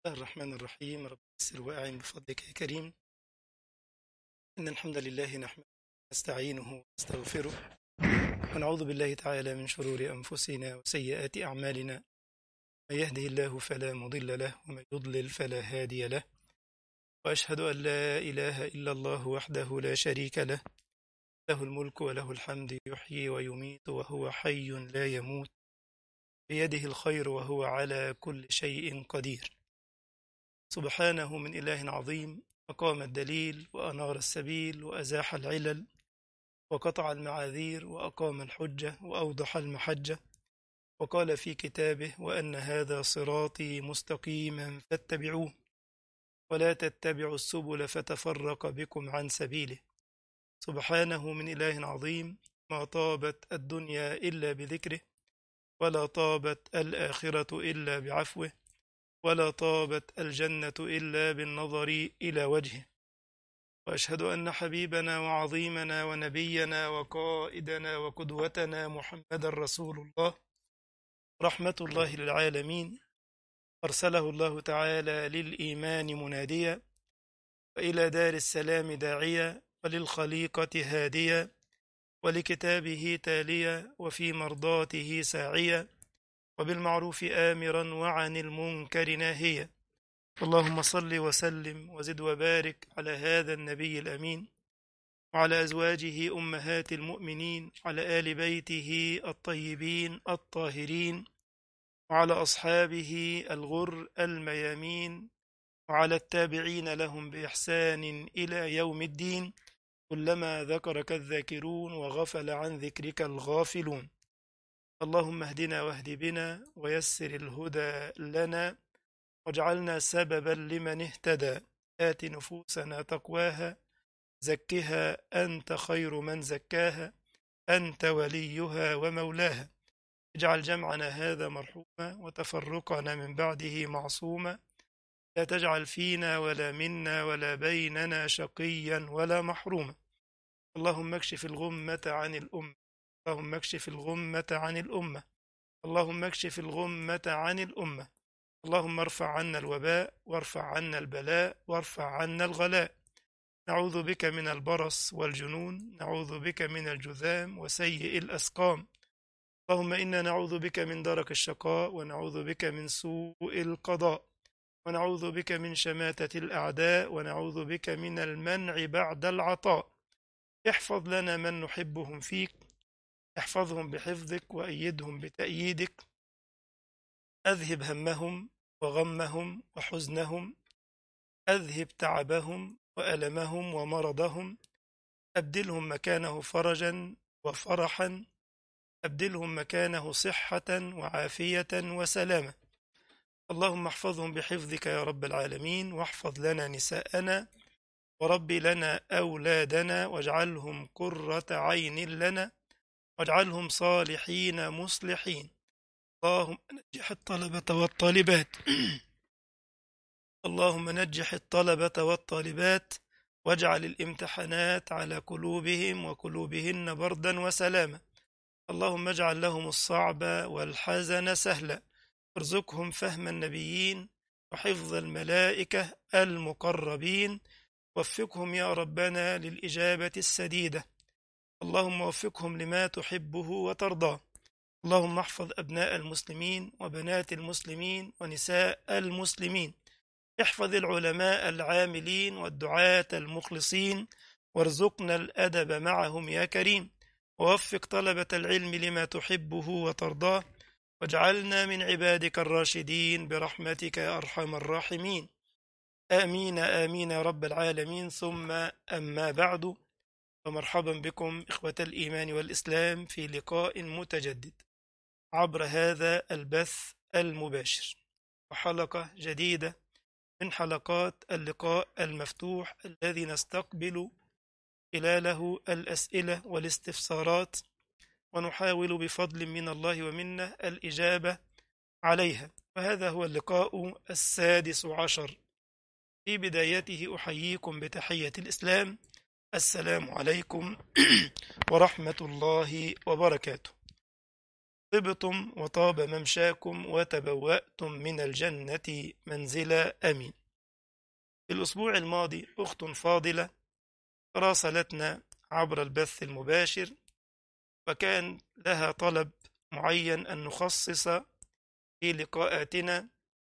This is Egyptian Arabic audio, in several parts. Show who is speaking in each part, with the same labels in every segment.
Speaker 1: الله الرحمن الرحيم رب يسر وأعن بفضلك يا كريم إن الحمد لله نحمده ونستعينه ونستغفره ونعوذ بالله تعالى من شرور أنفسنا وسيئات أعمالنا من يهده الله فلا مضل له ومن يضلل فلا هادي له وأشهد أن لا إله إلا الله وحده لا شريك له له الملك وله الحمد يحيي ويميت وهو حي لا يموت بيده الخير وهو على كل شيء قدير سبحانه من إله عظيم أقام الدليل وأنار السبيل وأزاح العلل وقطع المعاذير وأقام الحجة وأوضح المحجة وقال في كتابه وأن هذا صراطي مستقيما فاتبعوه ولا تتبعوا السبل فتفرق بكم عن سبيله سبحانه من إله عظيم ما طابت الدنيا إلا بذكره ولا طابت الآخرة إلا بعفوه ولا طابت الجنة إلا بالنظر إلى وجهه وأشهد أن حبيبنا وعظيمنا ونبينا وقائدنا وقدوتنا محمد رسول الله رحمة الله للعالمين أرسله الله تعالى للإيمان مناديا وإلى دار السلام داعيا وللخليقة هاديا ولكتابه تاليا وفي مرضاته ساعيا وبالمعروف آمرا وعن المنكر ناهيا اللهم صل وسلم وزد وبارك على هذا النبي الأمين وعلى أزواجه أمهات المؤمنين على آل بيته الطيبين الطاهرين وعلى أصحابه الغر الميامين وعلى التابعين لهم بإحسان إلى يوم الدين كلما ذكرك الذاكرون وغفل عن ذكرك الغافلون اللهم اهدنا واهد بنا ويسر الهدى لنا واجعلنا سببا لمن اهتدى آت نفوسنا تقواها زكها أنت خير من زكاها أنت وليها ومولاها اجعل جمعنا هذا مرحوما وتفرقنا من بعده معصوما لا تجعل فينا ولا منا ولا بيننا شقيا ولا محروما اللهم اكشف الغمة عن الأمة اللهم اكشف الغمة عن الأمة اللهم اكشف الغمة عن الأمة اللهم ارفع عنا الوباء وارفع عنا البلاء وارفع عنا الغلاء نعوذ بك من البرص والجنون نعوذ بك من الجذام وسيء الأسقام اللهم إنا نعوذ بك من درك الشقاء ونعوذ بك من سوء القضاء ونعوذ بك من شماتة الأعداء ونعوذ بك من المنع بعد العطاء احفظ لنا من نحبهم فيك احفظهم بحفظك وأيدهم بتأييدك أذهب همهم وغمهم وحزنهم أذهب تعبهم وألمهم ومرضهم أبدلهم مكانه فرجا وفرحا أبدلهم مكانه صحة وعافية وسلامة اللهم احفظهم بحفظك يا رب العالمين واحفظ لنا نساءنا ورب لنا أولادنا واجعلهم قرة عين لنا واجعلهم صالحين مصلحين اللهم نجح الطلبة والطالبات اللهم نجح الطلبة والطالبات واجعل الامتحانات على قلوبهم وقلوبهن بردا وسلاما اللهم اجعل لهم الصعب والحزن سهلا ارزقهم فهم النبيين وحفظ الملائكة المقربين وفقهم يا ربنا للإجابة السديدة اللهم وفقهم لما تحبه وترضاه اللهم احفظ أبناء المسلمين وبنات المسلمين ونساء المسلمين احفظ العلماء العاملين والدعاة المخلصين وارزقنا الأدب معهم يا كريم ووفق طلبة العلم لما تحبه وترضاه واجعلنا من عبادك الراشدين برحمتك يا أرحم الراحمين آمين آمين يا رب العالمين ثم أما بعد ومرحبا بكم إخوة الإيمان والإسلام في لقاء متجدد عبر هذا البث المباشر وحلقة جديدة من حلقات اللقاء المفتوح الذي نستقبل خلاله الأسئلة والاستفسارات ونحاول بفضل من الله ومنه الإجابة عليها وهذا هو اللقاء السادس عشر في بدايته أحييكم بتحية الإسلام السلام عليكم ورحمة الله وبركاته طبتم وطاب ممشاكم وتبوأتم من الجنة منزلا أمين في الأسبوع الماضي أخت فاضلة راسلتنا عبر البث المباشر وكان لها طلب معين أن نخصص في لقاءاتنا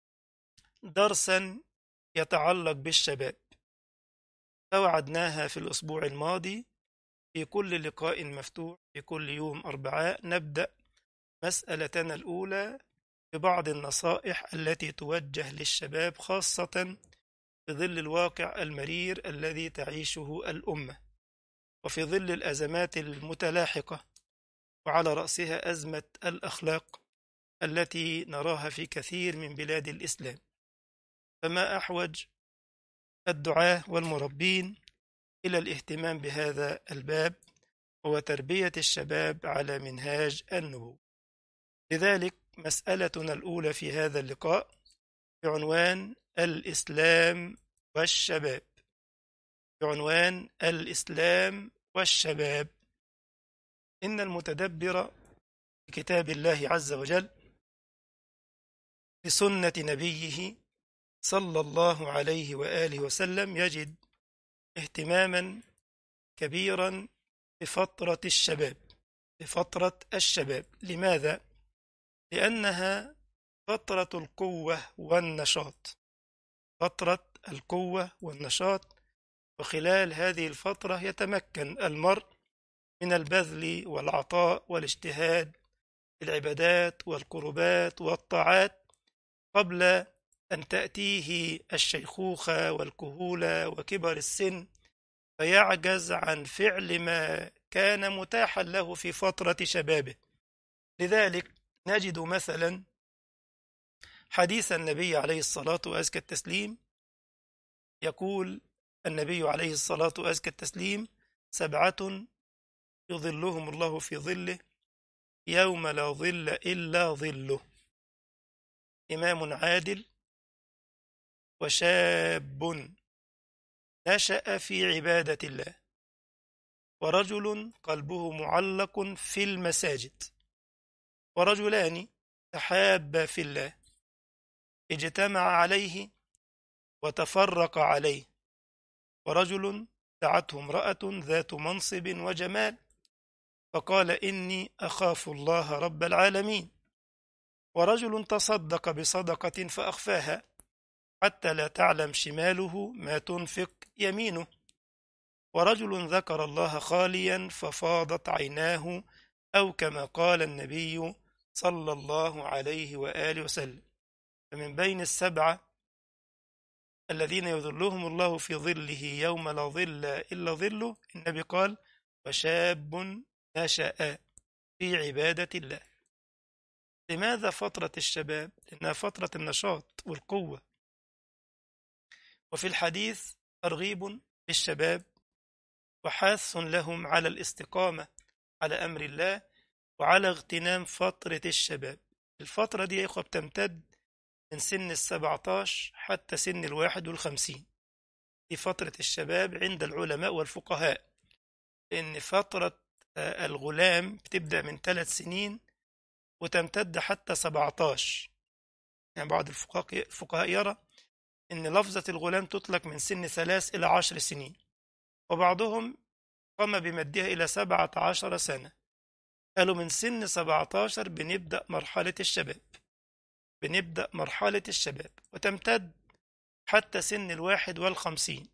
Speaker 1: درسا يتعلق بالشباب فوعدناها في الأسبوع الماضي في كل لقاء مفتوح في كل يوم أربعاء نبدأ مسألتنا الأولى ببعض النصائح التي توجه للشباب خاصة في ظل الواقع المرير الذي تعيشه الأمة وفي ظل الأزمات المتلاحقة وعلى رأسها أزمة الأخلاق التي نراها في كثير من بلاد الإسلام فما أحوج الدعاة والمربين إلى الاهتمام بهذا الباب وتربية الشباب على منهاج النبوة لذلك مسألتنا الأولى في هذا اللقاء بعنوان الإسلام والشباب بعنوان الإسلام والشباب إن المتدبر في كتاب الله عز وجل بسنة نبيه صلى الله عليه وآله وسلم يجد اهتماما كبيرا بفترة الشباب بفترة الشباب لماذا؟ لأنها فترة القوة والنشاط فترة القوة والنشاط وخلال هذه الفترة يتمكن المرء من البذل والعطاء والاجتهاد في العبادات والقربات والطاعات قبل أن تأتيه الشيخوخة والكهولة وكبر السن فيعجز عن فعل ما كان متاحا له في فترة شبابه لذلك نجد مثلا حديث النبي عليه الصلاة وأزكى التسليم يقول النبي عليه الصلاة وأزكى التسليم سبعة يظلهم الله في ظله يوم لا ظل إلا ظله إمام عادل وشاب نشأ في عبادة الله ورجل قلبه معلق في المساجد ورجلان تحابا في الله اجتمع عليه وتفرق عليه ورجل دعته امرأة ذات منصب وجمال فقال إني أخاف الله رب العالمين ورجل تصدق بصدقة فأخفاها حتى لا تعلم شماله ما تنفق يمينه ورجل ذكر الله خاليا ففاضت عيناه أو كما قال النبي صلى الله عليه وآله وسلم فمن بين السبعة الذين يظلهم الله في ظله يوم لا ظل إلا ظله النبي قال وشاب نشأ في عبادة الله لماذا فترة الشباب؟ لأنها فترة النشاط والقوة وفي الحديث ترغيب للشباب وحاث لهم على الاستقامة على أمر الله وعلى اغتنام فترة الشباب الفترة دي يا إخوة بتمتد من سن السبعة عشر حتى سن الواحد والخمسين دي فترة الشباب عند العلماء والفقهاء لأن فترة الغلام بتبدأ من ثلاث سنين وتمتد حتى 17 يعني بعض الفقهاء يرى أن لفظة الغلام تطلق من سن ثلاث إلى عشر سنين وبعضهم قام بمدها إلى سبعة عشر سنة قالوا من سن 17 بنبدأ مرحلة الشباب بنبدأ مرحلة الشباب وتمتد حتى سن الواحد والخمسين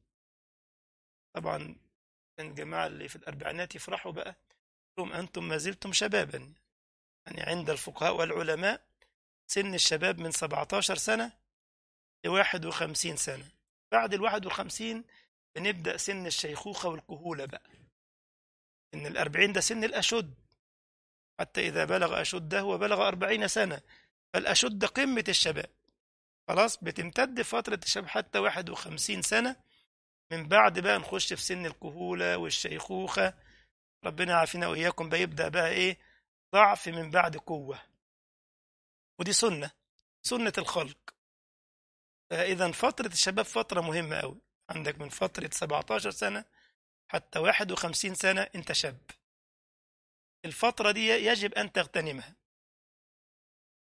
Speaker 1: طبعا الجماعة اللي في الأربعينات يفرحوا بقى لهم أنتم ما زلتم شبابا يعني عند الفقهاء والعلماء سن الشباب من 17 سنة ل 51 سنة بعد ال 51 بنبدأ سن الشيخوخة والكهولة بقى إن الأربعين ده سن الأشد حتى إذا بلغ أشده وبلغ أربعين سنة فالأشد قمة الشباب خلاص بتمتد فترة الشباب حتى 51 سنة من بعد بقى نخش في سن الكهولة والشيخوخة ربنا يعافينا وإياكم بيبدأ بقى إيه ضعف من بعد قوة ودي سنة سنة الخلق فإذا فترة الشباب فترة مهمة أوي عندك من فترة 17 سنة حتى 51 سنة أنت شاب الفترة دي يجب أن تغتنمها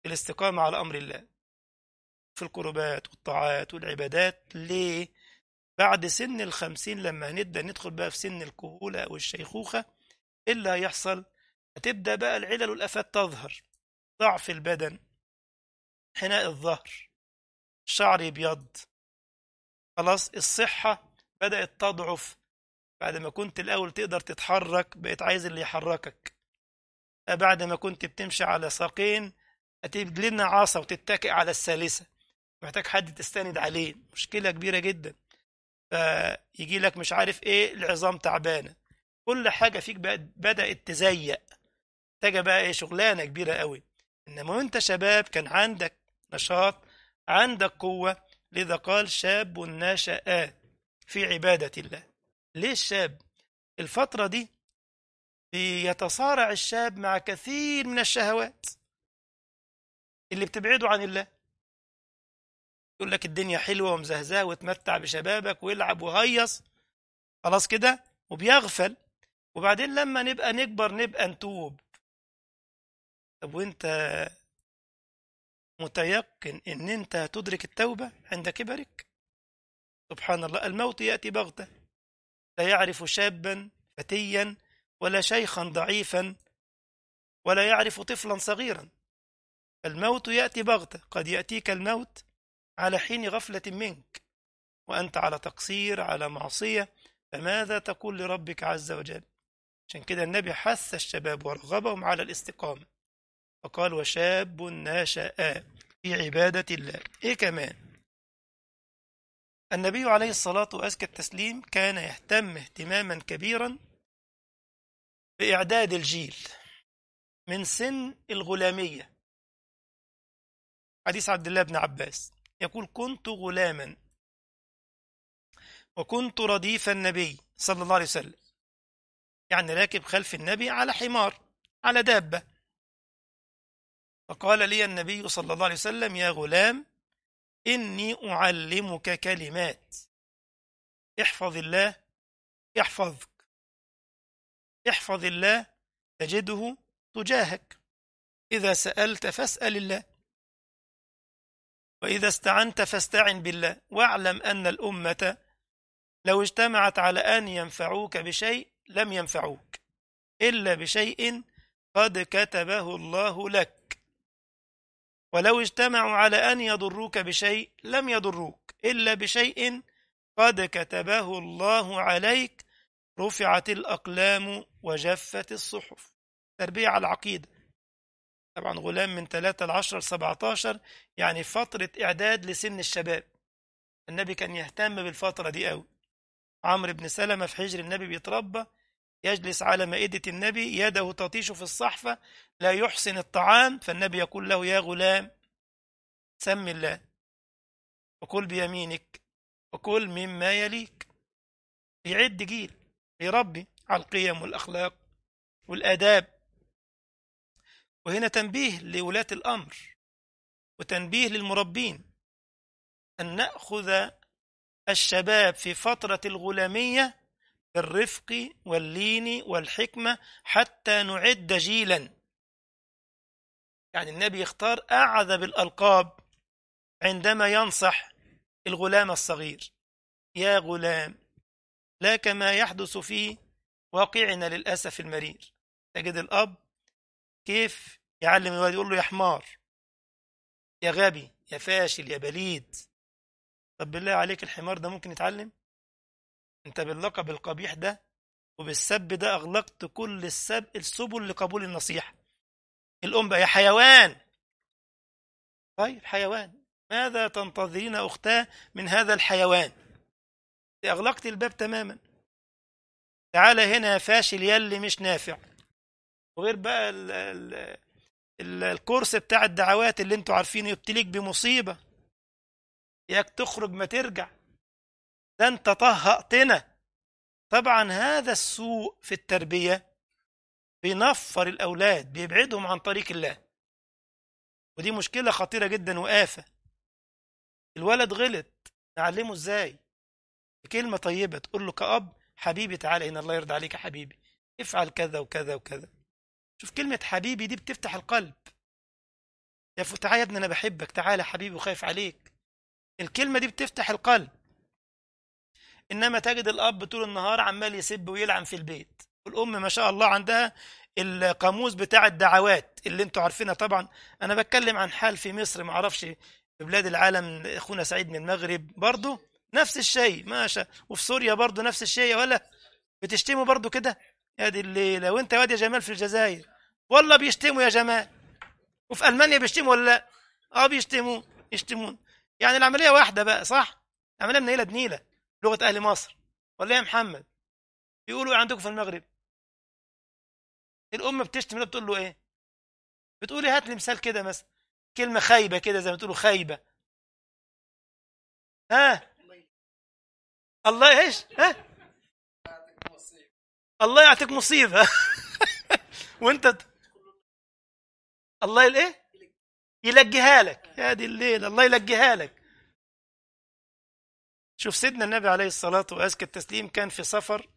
Speaker 1: الاستقامة على أمر الله في القربات والطاعات والعبادات ليه؟ بعد سن الخمسين لما هنبدأ ندخل بقى في سن الكهولة أو الشيخوخة إيه اللي هيحصل؟ هتبدأ بقى العلل والآفات تظهر ضعف البدن حناء الظهر الشعر يبيض خلاص الصحة بدأت تضعف بعد ما كنت الأول تقدر تتحرك بقيت عايز اللي يحركك بعد ما كنت بتمشي على ساقين هتجيب لنا عصا وتتكئ على الثالثة محتاج حد تستند عليه مشكلة كبيرة جدا فيجي لك مش عارف ايه العظام تعبانة كل حاجة فيك بقت بدأت تزيق محتاجة بقى ايه شغلانة كبيرة قوي انما وانت شباب كان عندك نشاط عندك قوة لذا قال شاب نشأ في عبادة الله ليه الشاب الفترة دي بيتصارع الشاب مع كثير من الشهوات اللي بتبعده عن الله يقول لك الدنيا حلوة ومزهزاه وتمتع بشبابك ويلعب وهيص خلاص كده وبيغفل وبعدين لما نبقى نكبر نبقى نتوب طب وانت متيقن ان انت تدرك التوبة عند كبرك سبحان الله الموت يأتي بغتة لا يعرف شابا فتيا ولا شيخا ضعيفا ولا يعرف طفلا صغيرا الموت يأتي بغتة قد يأتيك الموت على حين غفلة منك وأنت على تقصير على معصية فماذا تقول لربك عز وجل عشان كده النبي حث الشباب ورغبهم على الاستقامة فقال وشاب ناشأ في عبادة الله إيه كمان النبي عليه الصلاة وأزكى التسليم كان يهتم اهتماما كبيرا بإعداد الجيل من سن الغلامية حديث عبد الله بن عباس يقول كنت غلاما وكنت رديف النبي صلى الله عليه وسلم يعني راكب خلف النبي على حمار على دابة فقال لي النبي صلى الله عليه وسلم يا غلام إني أعلمك كلمات احفظ الله يحفظك احفظ الله تجده تجاهك إذا سألت فاسأل الله وإذا استعنت فاستعن بالله واعلم أن الأمة لو اجتمعت على أن ينفعوك بشيء لم ينفعوك إلا بشيء قد كتبه الله لك ولو اجتمعوا على أن يضروك بشيء لم يضروك إلا بشيء قد كتبه الله عليك رفعت الأقلام وجفت الصحف تربية على العقيدة طبعا غلام من 3 ل 10 ل 17 يعني فترة إعداد لسن الشباب النبي كان يهتم بالفترة دي قوي عمرو بن سلمة في حجر النبي بيتربى يجلس على مائدة النبي يده تطيش في الصحفة لا يحسن الطعام فالنبي يقول له يا غلام سم الله وكل بيمينك وكل مما يليك يعد جيل يربي على القيم والأخلاق والآداب وهنا تنبيه لولاة الأمر وتنبيه للمربين أن نأخذ الشباب في فترة الغلامية بالرفق واللين والحكمة حتى نعد جيلا يعني النبي يختار أعذب الألقاب عندما ينصح الغلام الصغير يا غلام لا كما يحدث في واقعنا للأسف المرير تجد الأب كيف يعلم الولد يقول له يا حمار يا غبي يا فاشل يا بليد طب بالله عليك الحمار ده ممكن يتعلم انت باللقب القبيح ده وبالسب ده اغلقت كل السب السبل لقبول النصيحه الام بقى يا حيوان طيب حيوان ماذا تنتظرين اختاه من هذا الحيوان اغلقت الباب تماما تعالى هنا يا فاشل يلي مش نافع وغير بقى ال ال ال الكورس بتاع الدعوات اللي انتوا عارفينه يبتليك بمصيبه ياك تخرج ما ترجع ده انت طهقتنا طبعا هذا السوء في التربية بينفر الأولاد بيبعدهم عن طريق الله ودي مشكلة خطيرة جدا وآفة الولد غلط نعلمه ازاي بكلمة طيبة تقول له كأب حبيبي تعالى هنا الله يرضى عليك يا حبيبي افعل كذا وكذا وكذا شوف كلمة حبيبي دي بتفتح القلب يا ف- تعالى يا ابني انا بحبك تعالى يا حبيبي وخايف عليك الكلمه دي بتفتح القلب انما تجد الاب طول النهار عمال يسب ويلعن في البيت والام ما شاء الله عندها القاموس بتاع الدعوات اللي انتوا عارفينها طبعا انا بتكلم عن حال في مصر ما اعرفش في بلاد العالم اخونا سعيد من المغرب برضه نفس الشيء ما شاء وفي سوريا برضه نفس الشيء ولا بتشتموا برضه كده يا دي الليله وانت واد يا جمال في الجزائر والله بيشتموا يا جمال وفي المانيا بيشتموا ولا لا اه بيشتموا يشتمون يعني العمليه واحده بقى صح العمليه من نيله بنيله لغه اهل مصر ولا يا محمد بيقولوا ايه عندكم في المغرب الام بتشتم بتقول له ايه بتقولي هات لي مثال كده مثلا كلمه خايبه كده زي ما تقولوا خايبه ها الله ايش ها الله يعطيك مصيبه وانت ت- الله الايه يلجيها لك يا دي الليل الله يلجيها لك شوف سيدنا النبي عليه الصلاة وأزكى التسليم كان في سفر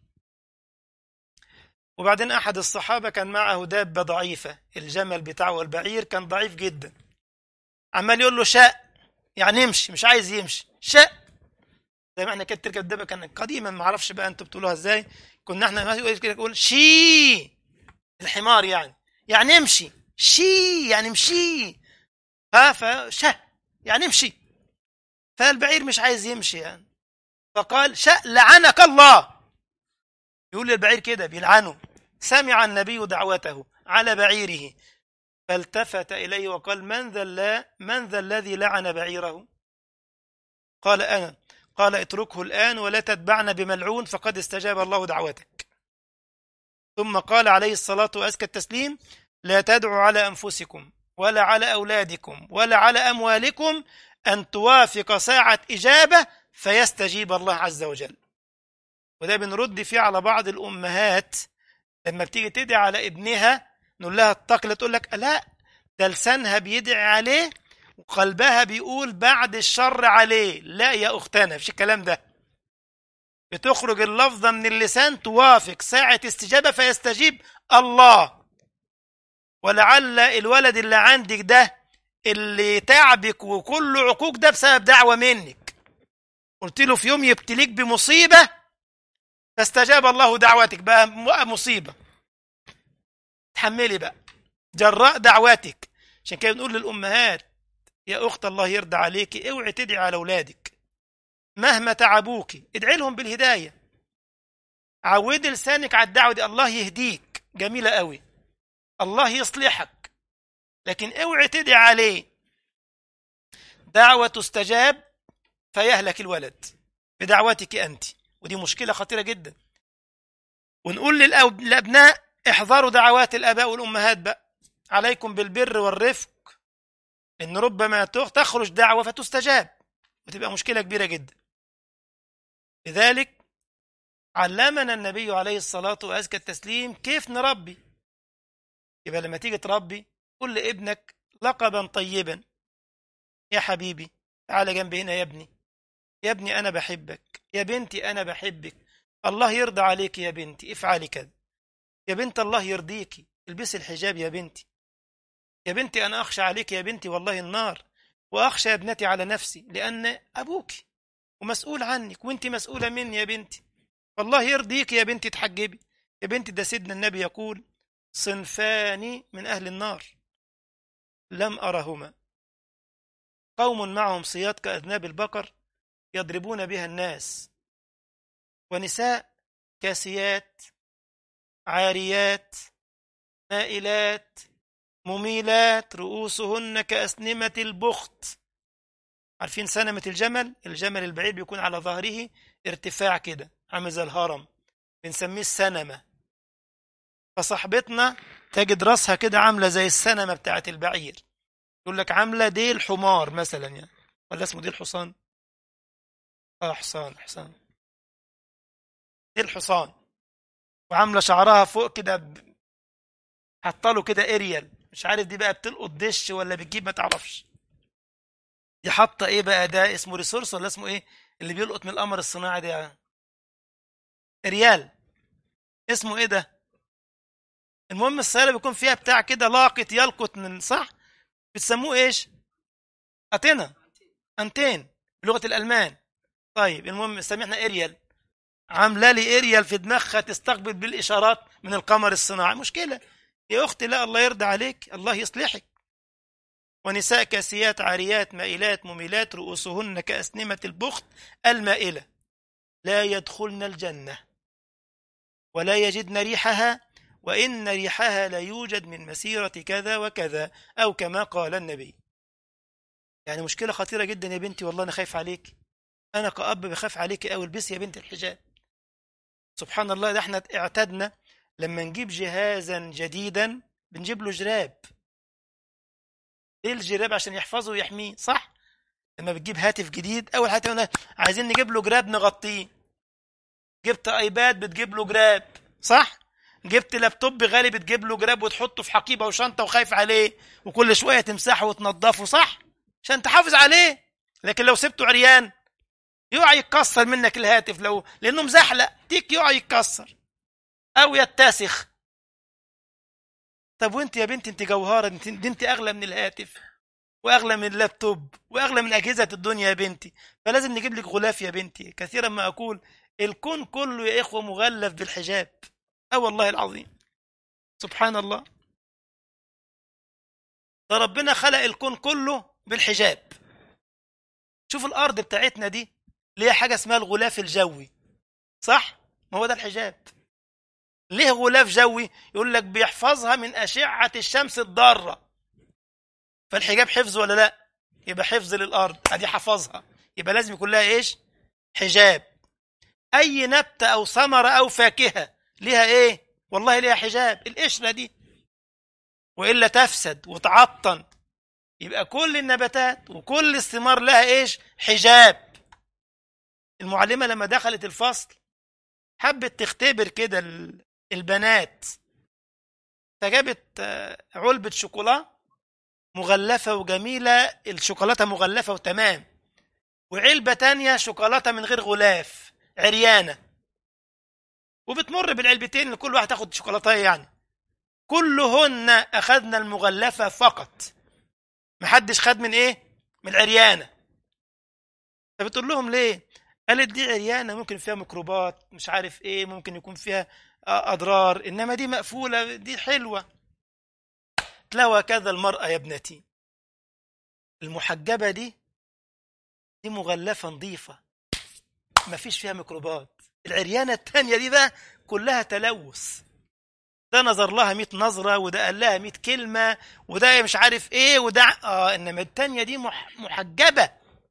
Speaker 1: وبعدين أحد الصحابة كان معه دابة ضعيفة الجمل بتاعه والبعير كان ضعيف جدا عمال يقول له شاء يعني امشي مش عايز يمشي شاء زي ما احنا كده تركب الدابة كان قديما ما اعرفش بقى انتوا بتقولوها ازاي كنا احنا ما يقول كده يقول شي الحمار يعني يعني امشي شي يعني امشي ها فشه يعني امشي فالبعير مش عايز يمشي يعني فقال شأ لعنك الله يقول للبعير كده بيلعنه سمع النبي دعوته على بعيره فالتفت إليه وقال من ذا اللا من ذا الذي لعن بعيره قال أنا قال اتركه الآن ولا تتبعن بملعون فقد استجاب الله دعوتك ثم قال عليه الصلاة وأزكى التسليم لا تدعوا على أنفسكم ولا على أولادكم ولا على أموالكم أن توافق ساعة إجابة فيستجيب الله عز وجل وده بنرد فيه على بعض الأمهات لما بتيجي تدعي على ابنها نقول لها اتقي تقول لك لا ده لسانها بيدعي عليه وقلبها بيقول بعد الشر عليه لا يا أختنا مفيش الكلام ده بتخرج اللفظة من اللسان توافق ساعة استجابة فيستجيب الله ولعل الولد اللي عندك ده اللي تعبك وكل عقوق ده بسبب دعوة منك قلت له في يوم يبتليك بمصيبة فاستجاب الله دعوتك بقى مصيبة تحملي بقى جراء دعواتك عشان كده بنقول للأمهات يا أخت الله يرضى عليك اوعي تدعي على أولادك مهما تعبوك ادعي لهم بالهداية عودي لسانك على الدعوة دي الله يهديك جميلة قوي الله يصلحك لكن اوعي تدعي عليه دعوة تستجاب فيهلك الولد بدعوتك أنت ودي مشكلة خطيرة جدا ونقول للأبناء احذروا دعوات الآباء والأمهات بقى عليكم بالبر والرفق إن ربما تخرج دعوة فتستجاب وتبقى مشكلة كبيرة جدا لذلك علمنا النبي عليه الصلاة وأزكى التسليم كيف نربي يبقى لما تيجي تربي قل لابنك لقبا طيبا يا حبيبي تعال جنب هنا يا ابني يا ابني أنا بحبك يا بنتي أنا بحبك الله يرضى عليك يا بنتي افعلي كذا يا بنت الله يرضيكي البسي الحجاب يا بنتي يا بنتي أنا أخشى عليك يا بنتي والله النار وأخشى يا ابنتي على نفسي لأن أبوك ومسؤول عنك وانت مسؤولة مني يا بنتي والله يرضيك يا بنتي تحجبي يا بنتي ده سيدنا النبي يقول صنفان من أهل النار لم أرهما قوم معهم صياد كأذناب البقر يضربون بها الناس ونساء كاسيات عاريات مائلات مميلات رؤوسهن كأسنمة البخت عارفين سنمة الجمل الجمل البعيد بيكون على ظهره ارتفاع كده عامل زي الهرم بنسميه السنمة فصاحبتنا تجد راسها كده عاملة زي السنمة بتاعت البعير يقول لك عاملة ديل حمار مثلا يعني ولا اسمه ديل حصان اه حصان حصان ديل حصان وعاملة شعرها فوق كده ب... حاطه كده اريال مش عارف دي بقى بتلقط دش ولا بتجيب ما تعرفش دي حاطه ايه بقى ده اسمه ريسورس ولا اسمه ايه اللي بيلقط من القمر الصناعي ده ريال اسمه ايه ده المهم السيارة بيكون فيها بتاع كده لاقط يلقط من صح بتسموه ايش أتنا أنتين بلغة الألمان طيب المهم سامحنا إريال عاملة لي إريال في دماغها تستقبل بالإشارات من القمر الصناعي مشكلة يا أختي لا الله يرضى عليك الله يصلحك ونساء كاسيات عاريات مائلات مميلات رؤوسهن كأسنمة البخت المائلة لا يدخلن الجنة ولا يجدن ريحها وإن ريحها لا يوجد من مسيرة كذا وكذا أو كما قال النبي يعني مشكلة خطيرة جدا يا بنتي والله أنا خايف عليك أنا كأب بخاف عليك أو البسي يا بنت الحجاب سبحان الله ده احنا اعتدنا لما نجيب جهازا جديدا بنجيب له جراب ليه الجراب عشان يحفظه ويحميه صح لما بتجيب هاتف جديد اول حاجه قلنا عايزين نجيب له جراب نغطيه جبت ايباد بتجيب له جراب صح جبت لابتوب غالي بتجيب له جراب وتحطه في حقيبه وشنطه وخايف عليه وكل شويه تمسحه وتنضفه صح عشان تحافظ عليه لكن لو سبته عريان يقع يتكسر منك الهاتف لو لانه مزحلق تيك يقع يتكسر او يتسخ طب وانت يا بنتي انت جوهره انت دي انت اغلى من الهاتف واغلى من اللابتوب واغلى من اجهزه الدنيا يا بنتي فلازم نجيب لك غلاف يا بنتي كثيرا ما اقول الكون كله يا اخوه مغلف بالحجاب اه والله العظيم سبحان الله ده ربنا خلق الكون كله بالحجاب شوف الارض بتاعتنا دي ليها حاجه اسمها الغلاف الجوي صح ما هو ده الحجاب ليه غلاف جوي يقول لك بيحفظها من اشعه الشمس الضاره فالحجاب حفظ ولا لا يبقى حفظ للارض ادي حفظها يبقى لازم يكون لها ايش حجاب اي نبته او ثمره او فاكهه ليها ايه والله ليها حجاب القشره دي والا تفسد وتعطن يبقى كل النباتات وكل الثمار لها ايش حجاب المعلمه لما دخلت الفصل حبت تختبر كده البنات فجابت علبه شوكولا مغلفه وجميله الشوكولاته مغلفه وتمام وعلبه تانية شوكولاته من غير غلاف عريانه وبتمر بالعلبتين اللي كل واحد تاخد شوكولاتايه يعني كلهن اخذنا المغلفه فقط محدش خد من ايه من العريانه فبتقول لهم ليه قالت دي عريانه ممكن فيها ميكروبات مش عارف ايه ممكن يكون فيها اضرار انما دي مقفوله دي حلوه لا وكذا المراه يا ابنتي المحجبه دي دي مغلفه نظيفه ما فيش فيها ميكروبات العريانه التانية دي بقى كلها تلوث ده نظر لها 100 نظرة وده قال لها 100 كلمة وده مش عارف ايه وده اه انما التانية دي مح... محجبة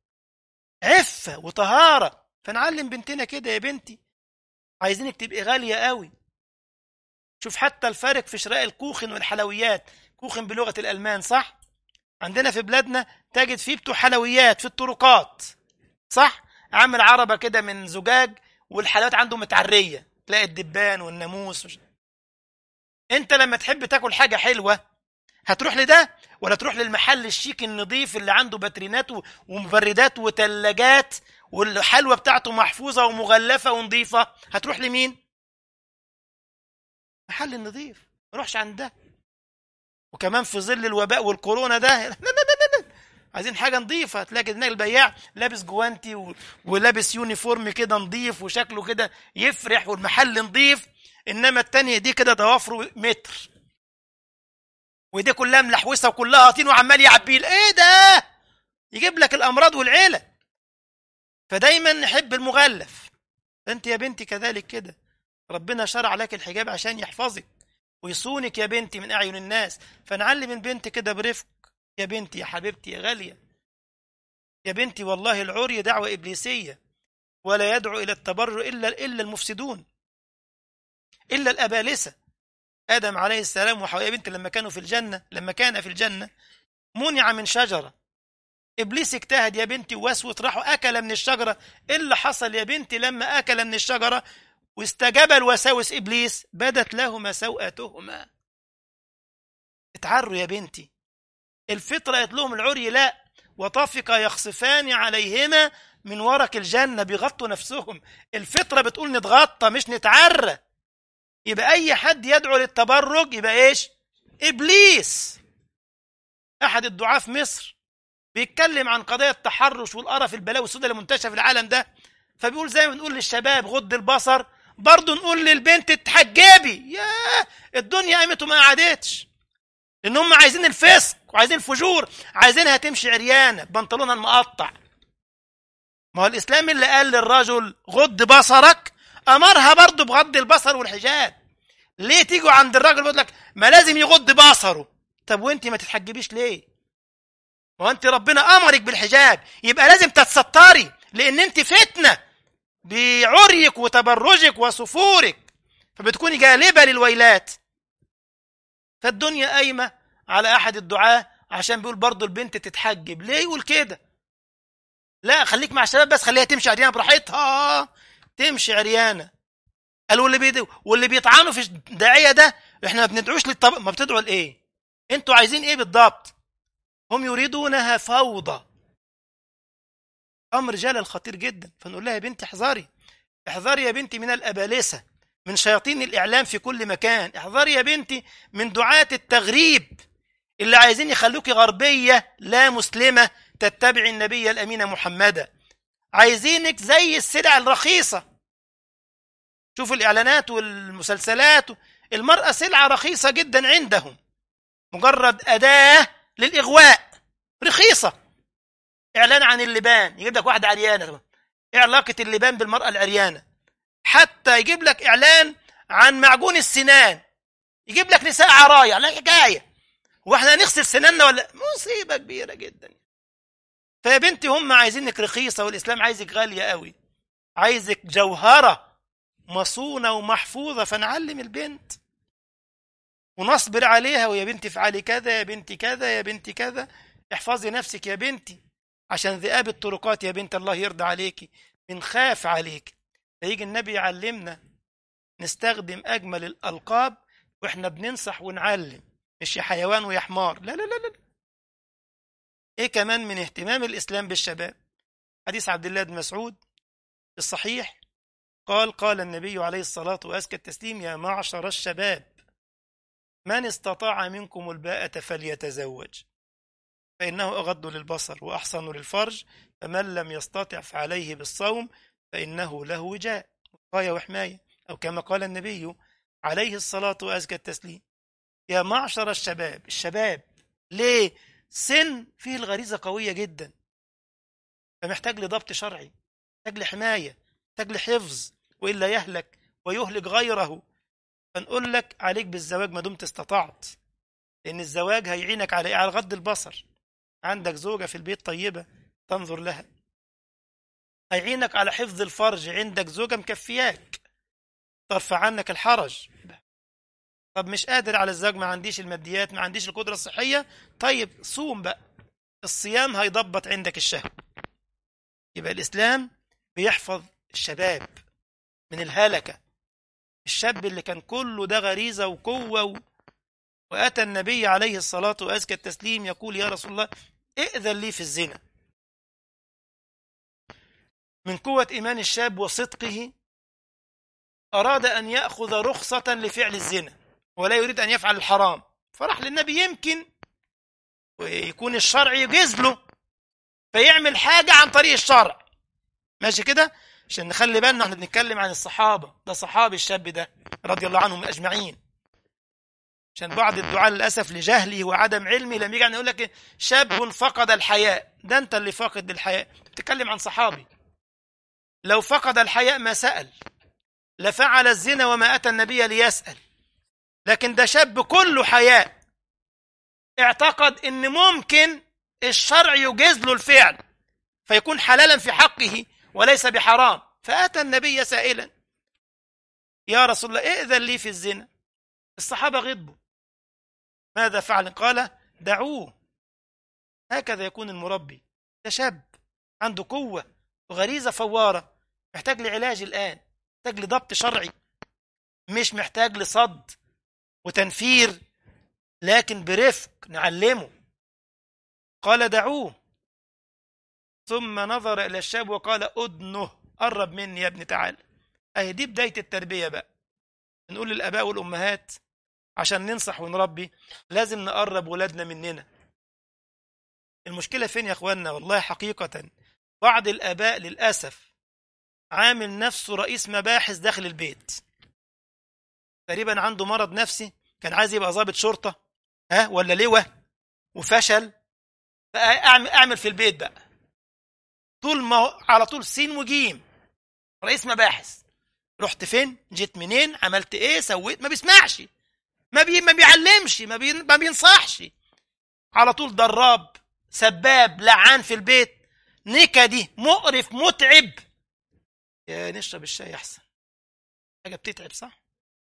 Speaker 1: عفة وطهارة فنعلم بنتنا كده يا بنتي عايزينك تبقي غالية قوي شوف حتى الفرق في شراء الكوخن والحلويات كوخن بلغة الألمان صح عندنا في بلادنا تجد فيه بتوع حلويات في الطرقات صح عامل عربة كده من زجاج والحلويات عنده متعرية تلاقي الدبان والناموس وش... انت لما تحب تاكل حاجه حلوه هتروح لده ولا تروح للمحل الشيك النظيف اللي عنده باترينات ومبردات وثلاجات والحلوه بتاعته محفوظه ومغلفه ونظيفه هتروح لمين محل النظيف ما روحش عند ده وكمان في ظل الوباء والكورونا ده لا لا لا لا. عايزين حاجه نظيفه تلاقي هناك البياع لابس جوانتي و... ولابس يونيفورم كده نظيف وشكله كده يفرح والمحل نظيف انما التانية دي كده ضوافره متر ودي كلها ملحوسه وكلها طين وعمال يعبيه ايه ده يجيب لك الامراض والعيله فدايما نحب المغلف انت يا بنتي كذلك كده ربنا شرع لك الحجاب عشان يحفظك ويصونك يا بنتي من اعين الناس فنعلم البنت كده برفق يا بنتي يا حبيبتي يا غاليه يا بنتي والله العري دعوه ابليسيه ولا يدعو الى التبرع الا الا المفسدون إلا الأبالسة آدم عليه السلام وحواء بنت لما كانوا في الجنة لما كان في الجنة منع من شجرة إبليس اجتهد يا بنتي ووسوس راحوا أكل من الشجرة إيه اللي حصل يا بنتي لما أكل من الشجرة واستجاب الوساوس إبليس بدت لهما سوءاتهما اتعروا يا بنتي الفطرة قالت لهم العري لا وطفق يخصفان عليهما من ورق الجنة بيغطوا نفسهم الفطرة بتقول نتغطى مش نتعرى يبقى اي حد يدعو للتبرج يبقى ايش ابليس احد الدعاة في مصر بيتكلم عن قضايا التحرش والقرف البلاوي السوداء اللي منتشره في العالم ده فبيقول زي ما بنقول للشباب غض البصر برضه نقول للبنت اتحجبي ياه الدنيا قامت وما قعدتش لان هم عايزين الفسق وعايزين الفجور عايزينها تمشي عريانه بنطلونها المقطع ما هو الاسلام اللي قال للرجل غض بصرك امرها برضه بغض البصر والحجاب ليه تيجوا عند الراجل بيقول لك ما لازم يغض بصره طب وانت ما تتحجبيش ليه ما هو انت ربنا امرك بالحجاب يبقى لازم تتستري لان انت فتنه بعريك وتبرجك وسفورك فبتكوني جالبه للويلات فالدنيا قايمه على احد الدعاه عشان بيقول برضه البنت تتحجب ليه يقول كده لا خليك مع الشباب بس خليها تمشي عريانه براحتها تمشي عريانه قالوا واللي بيد... واللي بيطعنوا في الداعيه ده احنا ما بندعوش للطب ما بتدعوا لايه انتوا عايزين ايه بالضبط هم يريدونها فوضى امر جلل خطير جدا فنقول لها يا بنتي احذري احذري يا بنتي من الابالسه من شياطين الاعلام في كل مكان احذري يا بنتي من دعاة التغريب اللي عايزين يخلوكي غربيه لا مسلمه تتبعي النبي الامين محمدا عايزينك زي السلع الرخيصه شوفوا الاعلانات والمسلسلات المراه سلعه رخيصه جدا عندهم مجرد اداه للاغواء رخيصه اعلان عن اللبان يجيب لك واحده عريانه ايه علاقه اللبان بالمراه العريانه حتى يجيب لك اعلان عن معجون السنان يجيب لك نساء عرايا لا حكايه واحنا هنغسل سناننا ولا مصيبه كبيره جدا فيا بنتي هم عايزينك رخيصه والاسلام عايزك غاليه قوي عايزك جوهره مصونه ومحفوظه فنعلم البنت ونصبر عليها ويا بنتي افعلي كذا يا بنتي كذا يا بنتي كذا احفظي نفسك يا بنتي عشان ذئاب الطرقات يا بنت الله يرضى عليكي بنخاف عليك فيجي النبي يعلمنا نستخدم اجمل الالقاب واحنا بننصح ونعلم مش يا حيوان ويا حمار لا لا لا لا ايه كمان من اهتمام الاسلام بالشباب حديث عبد الله بن مسعود الصحيح قال قال النبي عليه الصلاة وأزكى التسليم يا معشر الشباب من استطاع منكم الباءة فليتزوج فإنه أغض للبصر وأحصن للفرج فمن لم يستطع فعليه بالصوم فإنه له وجاء وقاية وحماية أو كما قال النبي عليه الصلاة وأزكى التسليم يا معشر الشباب الشباب ليه سن فيه الغريزة قوية جدا فمحتاج لضبط شرعي محتاج لحماية محتاج لحفظ وإلا يهلك ويهلك غيره فنقول لك عليك بالزواج ما دمت استطعت لأن الزواج هيعينك على على غض البصر عندك زوجة في البيت طيبة تنظر لها هيعينك على حفظ الفرج عندك زوجة مكفياك ترفع عنك الحرج طب مش قادر على الزواج ما عنديش الماديات ما عنديش القدرة الصحية طيب صوم بقى الصيام هيضبط عندك الشهوة يبقى الإسلام بيحفظ الشباب من الهلكة الشاب اللي كان كله ده غريزة وقوة و... وأتى النبي عليه الصلاة وأزكى التسليم يقول يا رسول الله ائذن لي في الزنا من قوة إيمان الشاب وصدقه أراد أن يأخذ رخصة لفعل الزنا ولا يريد أن يفعل الحرام فراح للنبي يمكن ويكون الشرع يجيز له فيعمل حاجة عن طريق الشرع ماشي كده عشان نخلي بالنا احنا بنتكلم عن الصحابة ده صحابي الشاب ده رضي الله عنهم أجمعين عشان بعض الدعاء للأسف لجهله وعدم علمه لما يجي يقول لك شاب فقد الحياء ده أنت اللي فاقد الحياء بتتكلم عن صحابي لو فقد الحياء ما سأل لفعل الزنا وما أتى النبي ليسأل لكن ده شاب كله حياء اعتقد ان ممكن الشرع يجيز له الفعل فيكون حلالا في حقه وليس بحرام فأتى النبي سائلا يا رسول الله ائذن لي في الزنا الصحابة غضبوا ماذا فعل قال دعوه هكذا يكون المربي ده شاب عنده قوة وغريزة فوارة محتاج لعلاج الآن محتاج لضبط شرعي مش محتاج لصد وتنفير لكن برفق نعلمه قال دعوه ثم نظر إلى الشاب وقال أدنه قرب مني يا ابني تعال أهي دي بداية التربية بقى نقول للآباء والأمهات عشان ننصح ونربي لازم نقرب ولادنا مننا المشكلة فين يا اخوانا والله حقيقة بعض الآباء للأسف عامل نفسه رئيس مباحث داخل البيت تقريبا عنده مرض نفسي كان عايز يبقى ضابط شرطة ها ولا لواء وفشل بقى اعمل اعمل في البيت بقى طول ما هو- على طول سين وجيم رئيس مباحث رحت فين جيت منين عملت ايه سويت ما بيسمعش ما بي ما بيعلمش ما, بي ما بينصحش على طول ضراب سباب لعان في البيت نكدي مقرف متعب يا نشرب الشاي احسن حاجه بتتعب صح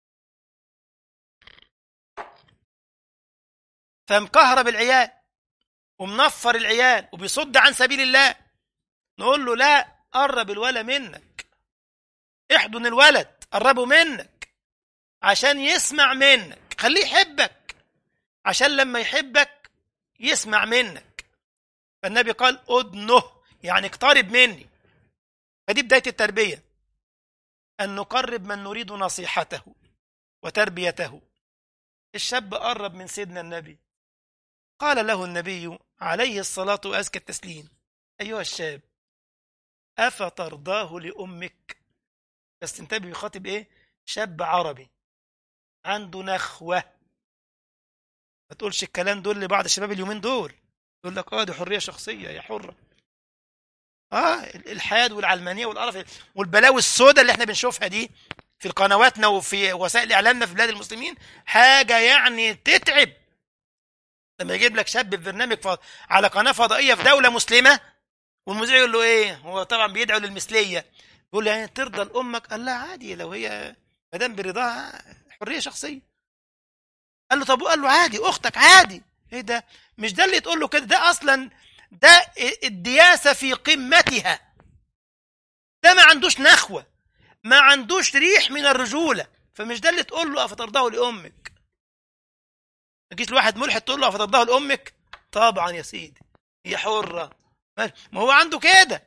Speaker 1: فمكهرب العيال ومنفر العيال وبيصد عن سبيل الله نقول له لا قرب الولد منك احضن الولد قربه منك عشان يسمع منك خليه يحبك عشان لما يحبك يسمع منك فالنبي قال ادنه يعني اقترب مني فدي بداية التربية أن نقرب من نريد نصيحته وتربيته الشاب قرب من سيدنا النبي قال له النبي عليه الصلاة وأزكى التسليم أيها الشاب أفترضاه لأمك بس انتبه بيخاطب إيه شاب عربي عنده نخوة ما تقولش الكلام دول لبعض الشباب اليومين دول يقول لك اه دي حرية شخصية يا حرة اه الحياة والعلمانية والقرف والبلاوي السوداء اللي احنا بنشوفها دي في قنواتنا وفي وسائل اعلامنا في بلاد المسلمين حاجة يعني تتعب لما يجيب لك شاب في برنامج ف... على قناة فضائية في دولة مسلمة والمذيع يقول له ايه هو طبعا بيدعو للمثلية يقول له يعني ترضى لأمك قال لا عادي لو هي ما دام برضاها حرية شخصية قال له طب قال له عادي اختك عادي ايه ده مش ده اللي تقول له كده ده اصلا ده الدياسة في قمتها ده ما عندوش نخوة ما عندوش ريح من الرجولة فمش ده اللي تقول له أفترضاه لأمك ما تجيش لواحد ملحد تقول له أفترضاه لأمك طبعا يا سيدي هي حرة ما هو عنده كده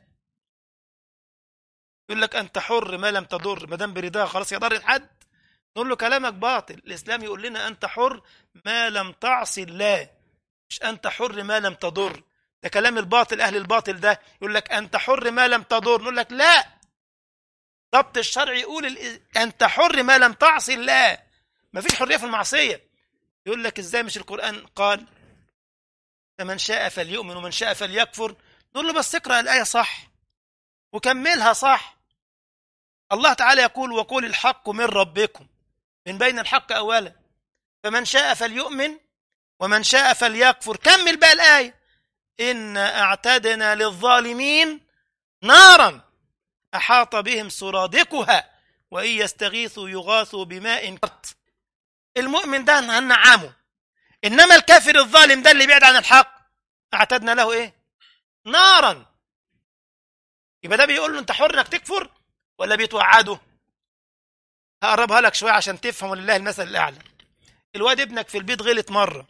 Speaker 1: يقول لك أنت حر ما لم تضر ما دام برضاها خلاص يضر حد نقول له كلامك باطل الإسلام يقول لنا أنت حر ما لم تعصي الله مش أنت حر ما لم تضر ده كلام الباطل أهل الباطل ده يقول لك أنت حر ما لم تضر نقول لك لا ضبط الشرع يقول ال... أنت حر ما لم تعصي الله ما فيش حرية في المعصية يقول لك إزاي مش القرآن قال فمن شاء فليؤمن ومن شاء فليكفر نقول له بس اقرأ الآية صح وكملها صح الله تعالى يقول وقول الحق من ربكم من بين الحق أولا فمن شاء فليؤمن ومن شاء فليكفر كمل بقى الآية إن أعتدنا للظالمين نارا أحاط بهم سرادقها وإن يستغيثوا يغاثوا بماء كرت المؤمن ده هنعمه إنما الكافر الظالم ده اللي بعد عن الحق أعتدنا له إيه نارا يبقى ده بيقول له أنت حر إنك تكفر ولا بيتوعده هقربها لك شوية عشان تفهم ولله المثل الأعلى الواد ابنك في البيت غلط مرة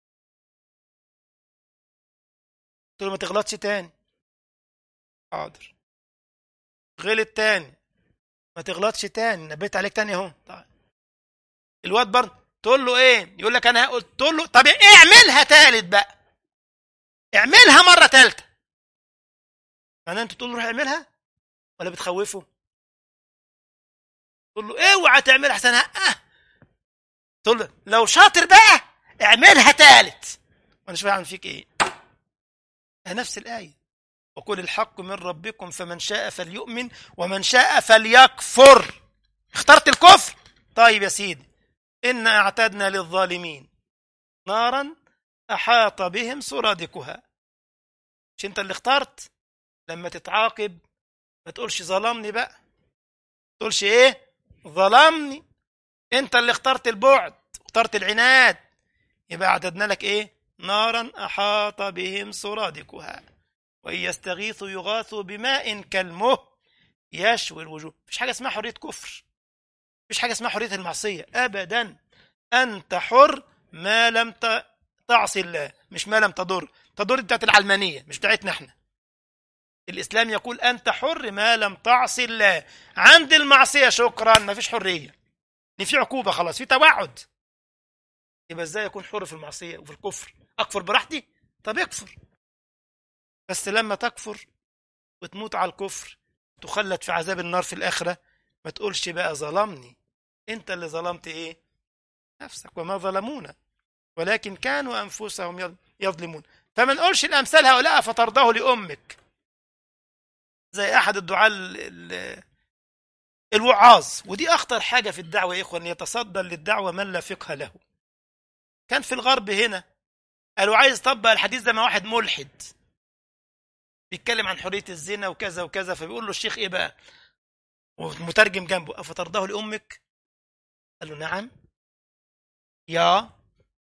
Speaker 1: قلت له ما تغلطش تاني حاضر غلط تاني ما تغلطش تاني نبيت عليك تاني اهو طيب الواد برضه تقول له ايه يقول لك انا قلت تقول له طب ايه اعملها تالت بقى اعملها مره تالته معناه انت تقول له روح اعملها ولا بتخوفه تقول له اوعى تعملها احسن اه تقول له لو شاطر بقى اعملها تالت وانا مش فاهم فيك ايه نفس الايه وقل الحق من ربكم فمن شاء فليؤمن ومن شاء فليكفر اخترت الكفر طيب يا سيدي إن أعتدنا للظالمين نارا أحاط بهم سرادقها مش أنت اللي اخترت لما تتعاقب ما تقولش ظلمني بقى ما تقولش إيه ظلمني أنت اللي اخترت البعد اخترت العناد يبقى أعتدنا لك إيه نارا أحاط بهم سرادقها وإن يستغيثوا يغاثوا بماء كالمه يشوي الوجوه مفيش حاجة اسمها حرية كفر مفيش حاجة اسمها حرية المعصية أبدا أنت حر ما لم تعصي الله مش ما لم تضر تضر بتاعت العلمانية مش بتاعتنا احنا الإسلام يقول أنت حر ما لم تعصي الله عند المعصية شكرا مفيش حرية إن في عقوبة خلاص في توعد يبقى ازاي يكون حر في المعصية وفي الكفر أكفر براحتي طب اكفر بس لما تكفر وتموت على الكفر تخلد في عذاب النار في الآخرة ما تقولش بقى ظلمني انت اللي ظلمت ايه نفسك وما ظلمونا ولكن كانوا أنفسهم يظلمون فما نقولش الأمثال هؤلاء فترضاه لأمك زي أحد الدعاة الوعاظ ودي أخطر حاجة في الدعوة يا إخوة أن يتصدى للدعوة من لا فقه له كان في الغرب هنا قالوا عايز يطبق الحديث ده مع واحد ملحد بيتكلم عن حرية الزنا وكذا وكذا فبيقول له الشيخ إيه بقى ومترجم جنبه أفترضاه لأمك قال له نعم يا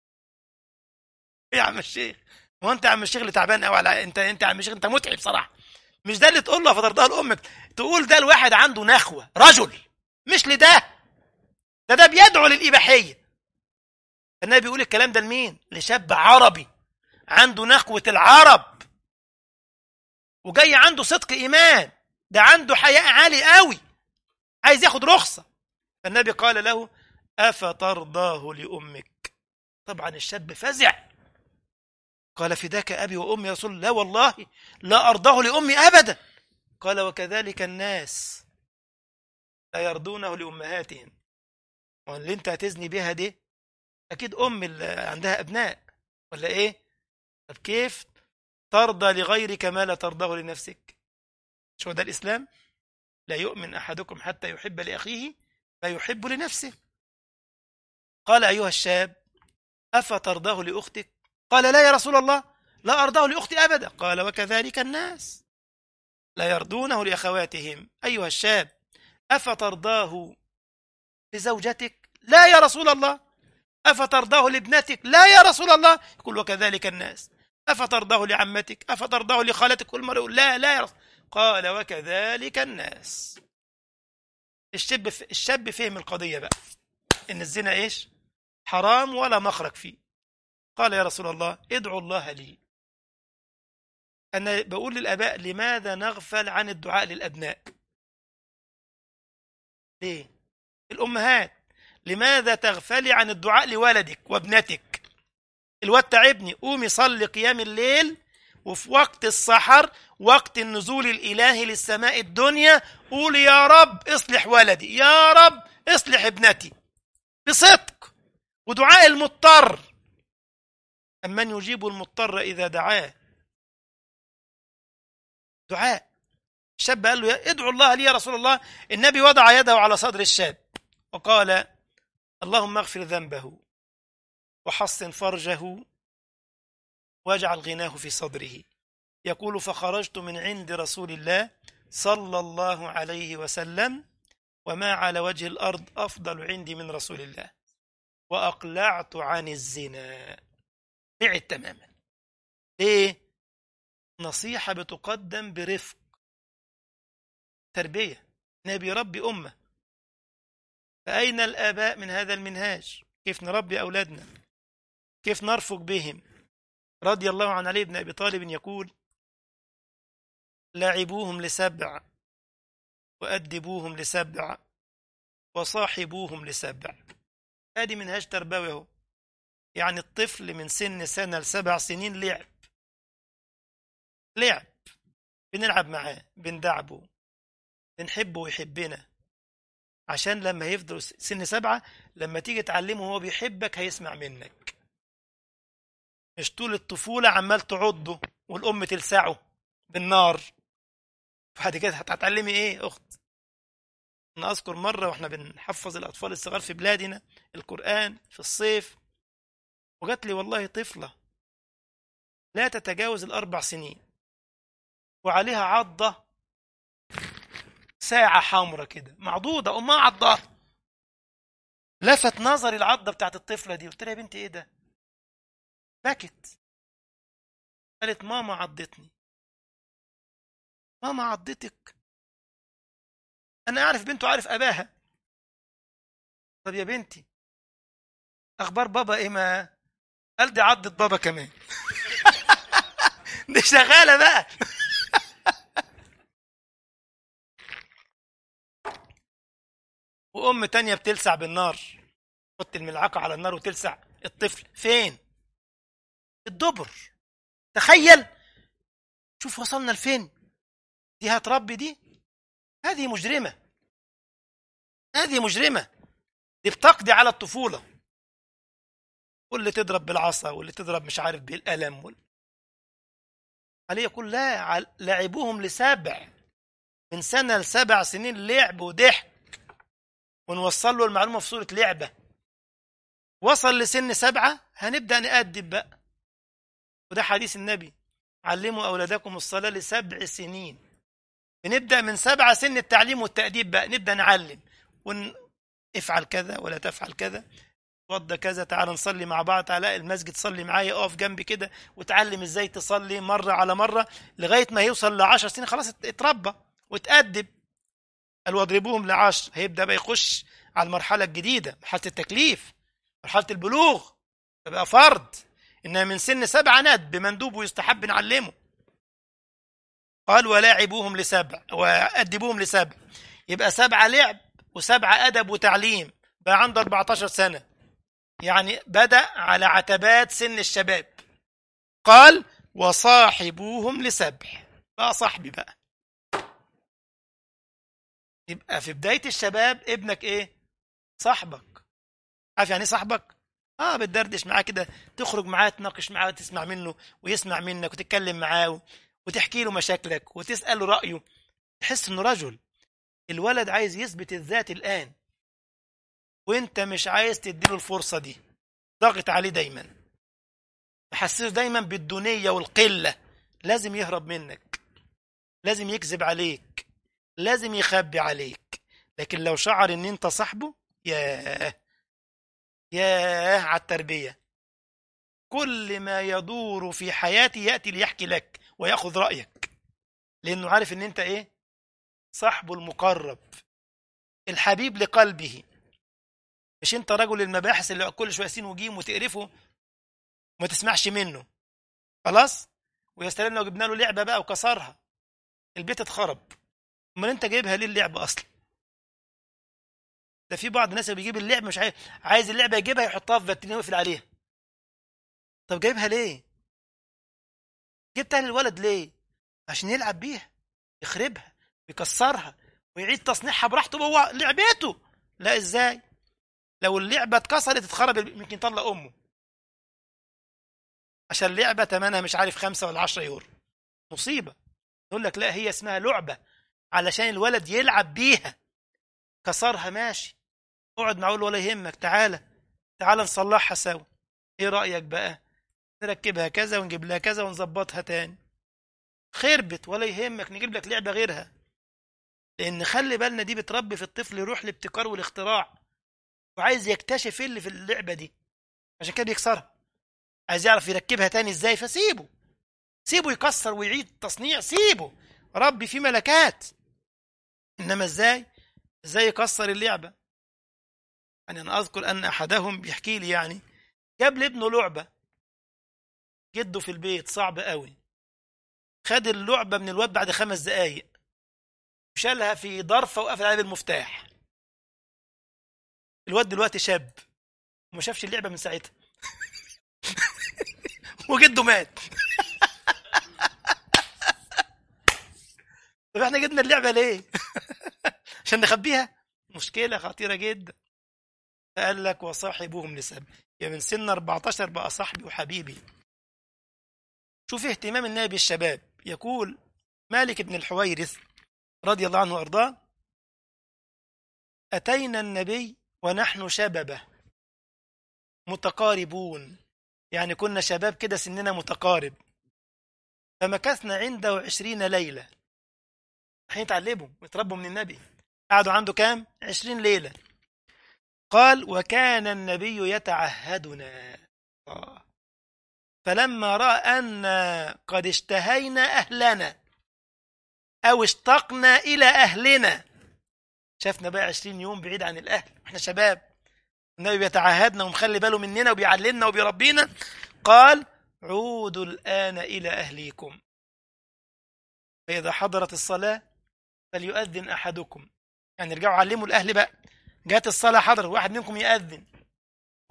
Speaker 1: يا عم الشيخ هو انت يا عم الشيخ اللي تعبان قوي على انت انت يا عم الشيخ انت متعب صراحه مش ده اللي تقول له فترضاها لامك تقول ده الواحد عنده نخوه رجل مش لده ده ده بيدعو للاباحيه النبي بيقول الكلام ده لمين لشاب عربي عنده نخوه العرب وجاي عنده صدق ايمان ده عنده حياء عالي قوي عايز ياخد رخصه فالنبي قال له افترضاه لامك طبعا الشاب فزع قال فداك أبي وأمي يا رسول الله والله لا أرضاه لأمي أبدا قال وكذلك الناس لا يرضونه لأمهاتهم واللي انت هتزني بيها دي أكيد أم اللي عندها أبناء ولا إيه طب كيف ترضى لغيرك ما لا ترضاه لنفسك شو ده الإسلام لا يؤمن أحدكم حتى يحب لأخيه ما يحب لنفسه قال أيها الشاب أفترضاه لأختك قال لا يا رسول الله لا أرضاه لأختي أبدا قال وكذلك الناس لا يرضونه لأخواتهم أيها الشاب أفترضاه لزوجتك لا يا رسول الله أفترضاه لابنتك لا يا رسول الله يقول وكذلك الناس أفترضاه لعمتك أفترضاه لخالتك كل مرة يقول لا لا يا رسول قال وكذلك الناس الشاب الشاب فهم القضية بقى إن الزنا إيش حرام ولا مخرج فيه قال يا رسول الله ادعو الله لي أنا بقول للآباء لماذا نغفل عن الدعاء للأبناء ليه الأمهات لماذا تغفلي عن الدعاء لولدك وابنتك الواد تعبني قومي صلي قيام الليل وفي وقت السحر وقت النزول الإلهي للسماء الدنيا قولي يا رب اصلح ولدي يا رب اصلح ابنتي بصدق ودعاء المضطر أمن يجيب المضطر إذا دعاه دعاء الشاب قال له ادعو الله لي يا رسول الله النبي وضع يده على صدر الشاب وقال اللهم اغفر ذنبه وحصن فرجه واجعل غناه في صدره يقول فخرجت من عند رسول الله صلى الله عليه وسلم وما على وجه الأرض أفضل عندي من رسول الله وأقلعت عن الزنا بعد تماما ايه نصيحة بتقدم برفق تربية نبي ربي أمة فأين الآباء من هذا المنهاج كيف نربي أولادنا كيف نرفق بهم رضي الله عن علي بن أبي طالب يقول لاعبوهم لسبع وأدبوهم لسبع وصاحبوهم لسبع هذه منهاج تربوي اهو يعني الطفل من سن سنة لسبع سنين لعب لعب بنلعب معاه بندعبه بنحبه ويحبنا عشان لما يفضل سن سبعة لما تيجي تعلمه هو بيحبك هيسمع منك مش طول الطفولة عمال تعضه والأم تلسعه بالنار بعد كده هتعلمي ايه اخت انا اذكر مرة واحنا بنحفظ الاطفال الصغار في بلادنا القرآن في الصيف وجات لي والله طفلة لا تتجاوز الأربع سنين وعليها عضة ساعة حمرة كده معضوضة أمها عضها لفت نظري العضة بتاعت الطفلة دي قلت لها يا بنتي إيه ده؟ بكت قالت ماما عضتني ماما عضتك أنا أعرف بنته عارف أباها طب يا بنتي أخبار بابا إيه ما قال دي عضت بابا كمان دي شغالة بقى وأم تانية بتلسع بالنار تحط الملعقة على النار وتلسع الطفل فين؟ الدبر تخيل
Speaker 2: شوف وصلنا لفين دي هتربي دي هذه مجرمة هذه مجرمة دي بتقضي على الطفولة واللي تضرب بالعصا واللي تضرب مش عارف بالقلم وال... عليه يقول لا عل- لعبوهم لسبع من سنة لسبع سنين لعب وضحك ونوصل له المعلومة في صورة لعبة وصل لسن سبعة هنبدأ نأدب بقى وده حديث النبي علموا أولادكم الصلاة لسبع سنين بنبدأ من سبعة سن التعليم والتأديب بقى نبدأ نعلم ون... افعل كذا ولا تفعل كذا وضى كذا تعال نصلي مع بعض تعالى المسجد صلي معايا اقف جنبي كده وتعلم ازاي تصلي مرة على مرة لغاية ما يوصل لعشر سنين خلاص ات- اتربى وتأدب قال واضربوهم لعشر هيبدأ بقى يخش على المرحلة الجديدة مرحلة التكليف مرحلة البلوغ تبقى فرض إنها من سن سبعة ند بمندوب ويستحب نعلمه قال ولاعبوهم لسبع وأدبوهم لسبع يبقى سبعة لعب وسبعة أدب وتعليم بقى عنده 14 سنة يعني بدأ على عتبات سن الشباب قال وصاحبوهم لسبع بقى صاحبي بقى يبقى في بداية الشباب ابنك ايه صاحبك عارف يعني ايه صاحبك اه بتدردش معاه كده تخرج معاه تناقش معاه وتسمع منه ويسمع منك وتتكلم معاه وتحكي له مشاكلك وتسأله رأيه تحس انه رجل الولد عايز يثبت الذات الآن وانت مش عايز تديله الفرصة دي ضاغط عليه دايما محسسه دايما بالدونية والقلة لازم يهرب منك لازم يكذب عليك لازم يخبي عليك لكن لو شعر ان انت صاحبه ياه ياه على التربية كل ما يدور في حياتي يأتي ليحكي لك ويأخذ رأيك لأنه عارف ان انت ايه صاحبه المقرب الحبيب لقلبه مش انت رجل المباحث اللي كل شويه سين وجيم وتقرفه وما تسمعش منه خلاص ويا سلام لو جبنا له لعبه بقى وكسرها البيت اتخرب امال انت جايبها ليه اللعبه اصلا ده في بعض الناس اللي بيجيب اللعبه مش عايز عايز اللعبه يجيبها يحطها في فاترين ويقفل عليها طب جايبها ليه جبتها للولد ليه عشان يلعب بيها يخربها يكسرها ويعيد تصنيعها براحته هو لعبته لا ازاي لو اللعبه اتكسرت اتخرب يمكن يطلق امه عشان لعبه ثمنها مش عارف خمسة ولا عشرة يورو مصيبه يقول لك لا هي اسمها لعبه علشان الولد يلعب بيها كسرها ماشي اقعد معه ولا يهمك تعالى تعالى نصلحها سوا ايه رايك بقى نركبها كذا ونجيب لها كذا ونظبطها تاني خربت ولا يهمك نجيب لك لعبه غيرها لان خلي بالنا دي بتربي في الطفل روح الابتكار والاختراع وعايز يكتشف ايه اللي في اللعبه دي عشان كده بيكسرها عايز يعرف يركبها تاني ازاي فسيبه سيبه يكسر ويعيد تصنيع سيبه ربي في ملكات انما ازاي ازاي يكسر اللعبه يعني انا اذكر ان احدهم بيحكي لي يعني جاب لابنه لعبه جده في البيت صعب قوي خد اللعبه من الواد بعد خمس دقايق وشالها في ظرفه وقفل عليها بالمفتاح الواد دلوقتي شاب وما شافش اللعبه من ساعتها وجده مات طب احنا جبنا اللعبه ليه عشان نخبيها مشكله خطيره جدا قال لك وصاحبهم لسبب يعني من سن 14 بقى صاحبي وحبيبي شوف اهتمام النبي بالشباب يقول مالك بن الحويرث رضي الله عنه وارضاه اتينا النبي ونحن شببه متقاربون يعني كنا شباب كده سننا متقارب فمكثنا عنده عشرين ليلة رايحين يتعلموا ويتربوا من النبي قعدوا عنده كام؟ عشرين ليلة قال وكان النبي يتعهدنا آه. فلما رأى أن قد اشتهينا أهلنا أو اشتقنا إلى أهلنا شافنا بقى عشرين يوم بعيد عن الأهل احنا شباب النبي بيتعهدنا ومخلي باله مننا وبيعلمنا وبيربينا قال عودوا الآن إلى أهليكم فإذا حضرت الصلاة فليؤذن أحدكم يعني ارجعوا علموا الأهل بقى جات الصلاة حضر واحد منكم يأذن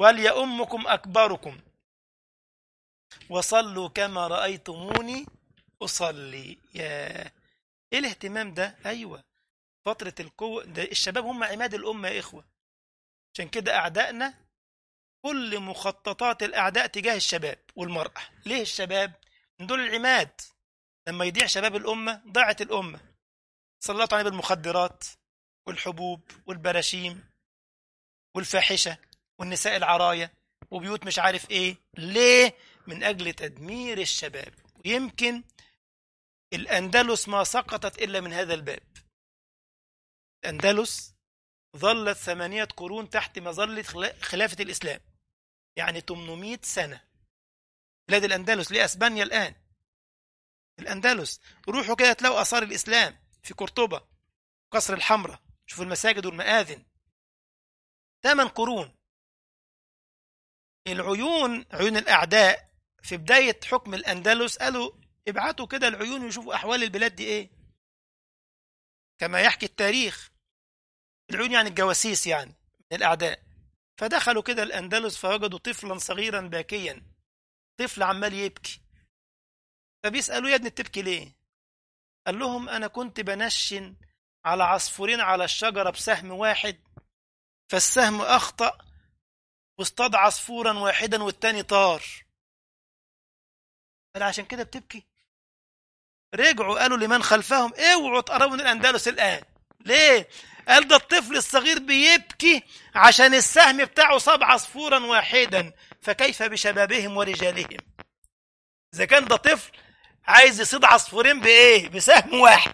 Speaker 2: وليؤمكم أكبركم وصلوا كما رأيتموني أصلي يا إيه الاهتمام ده أيوة فترة القوة ده الشباب هم عماد الأمة يا إخوة عشان كده أعدائنا كل مخططات الأعداء تجاه الشباب والمرأة ليه الشباب؟ من دول العماد لما يضيع شباب الأمة ضاعت الأمة سلطوا عليه بالمخدرات والحبوب والبراشيم والفاحشة والنساء العراية وبيوت مش عارف ايه ليه من اجل تدمير الشباب ويمكن الاندلس ما سقطت الا من هذا الباب الاندلس ظلت ثمانية قرون تحت مظلة خلا- خلافة الإسلام يعني 800 سنة بلاد الأندلس لأسبانيا الآن الأندلس روحوا كده تلاقوا آثار الإسلام في قرطبة قصر الحمراء شوفوا المساجد والمآذن ثمان قرون العيون عيون الأعداء في بداية حكم الأندلس قالوا ابعتوا كده العيون يشوفوا أحوال البلاد دي إيه كما يحكي التاريخ العيون يعني الجواسيس يعني من الأعداء فدخلوا كده الأندلس فوجدوا طفلا صغيرا باكيا طفل عمال يبكي فبيسألوا يا ابني بتبكي ليه قال لهم أنا كنت بنشن على عصفورين على الشجرة بسهم واحد فالسهم أخطأ واصطاد عصفورا واحدا والتاني طار قال عشان كده بتبكي رجعوا قالوا لمن خلفهم اوعوا تقربوا من الأندلس الآن ليه قال ده الطفل الصغير بيبكي عشان السهم بتاعه صاب عصفورا واحدا فكيف بشبابهم ورجالهم إذا كان ده طفل عايز يصيد عصفورين بإيه بسهم واحد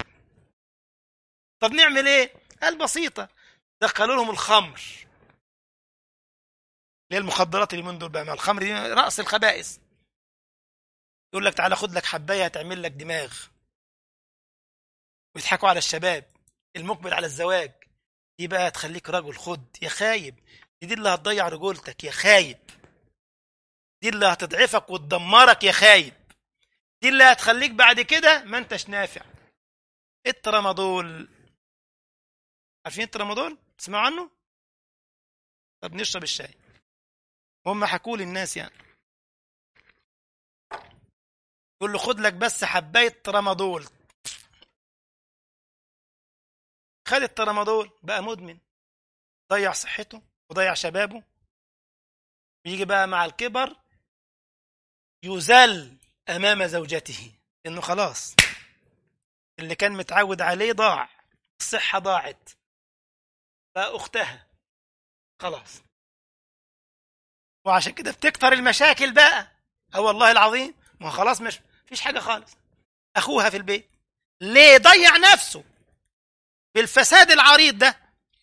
Speaker 2: طب نعمل إيه قال بسيطة دخلوا لهم الخمر اللي هي المخدرات اللي من دول بقى ما الخمر دي رأس الخبائث يقول لك تعالى خد لك حبايه هتعمل لك دماغ ويضحكوا على الشباب المقبل على الزواج دي بقى هتخليك رجل خد يا خايب دي, دي اللي هتضيع رجولتك يا خايب دي اللي هتضعفك وتدمرك يا خايب دي اللي هتخليك بعد كده ما انتش نافع الترامادول عارفين الترامادول تسمعوا عنه طب نشرب الشاي هم حكوا لي الناس يعني يقول له خد لك بس حبايه ترامادول خد الترامادول بقى مدمن ضيع صحته وضيع شبابه بيجي بقى مع الكبر يذل امام زوجته انه خلاص اللي كان متعود عليه ضاع الصحه ضاعت بقى اختها خلاص وعشان كده بتكتر المشاكل بقى اه والله العظيم ما خلاص مش فيش حاجه خالص اخوها في البيت ليه ضيع نفسه بالفساد العريض ده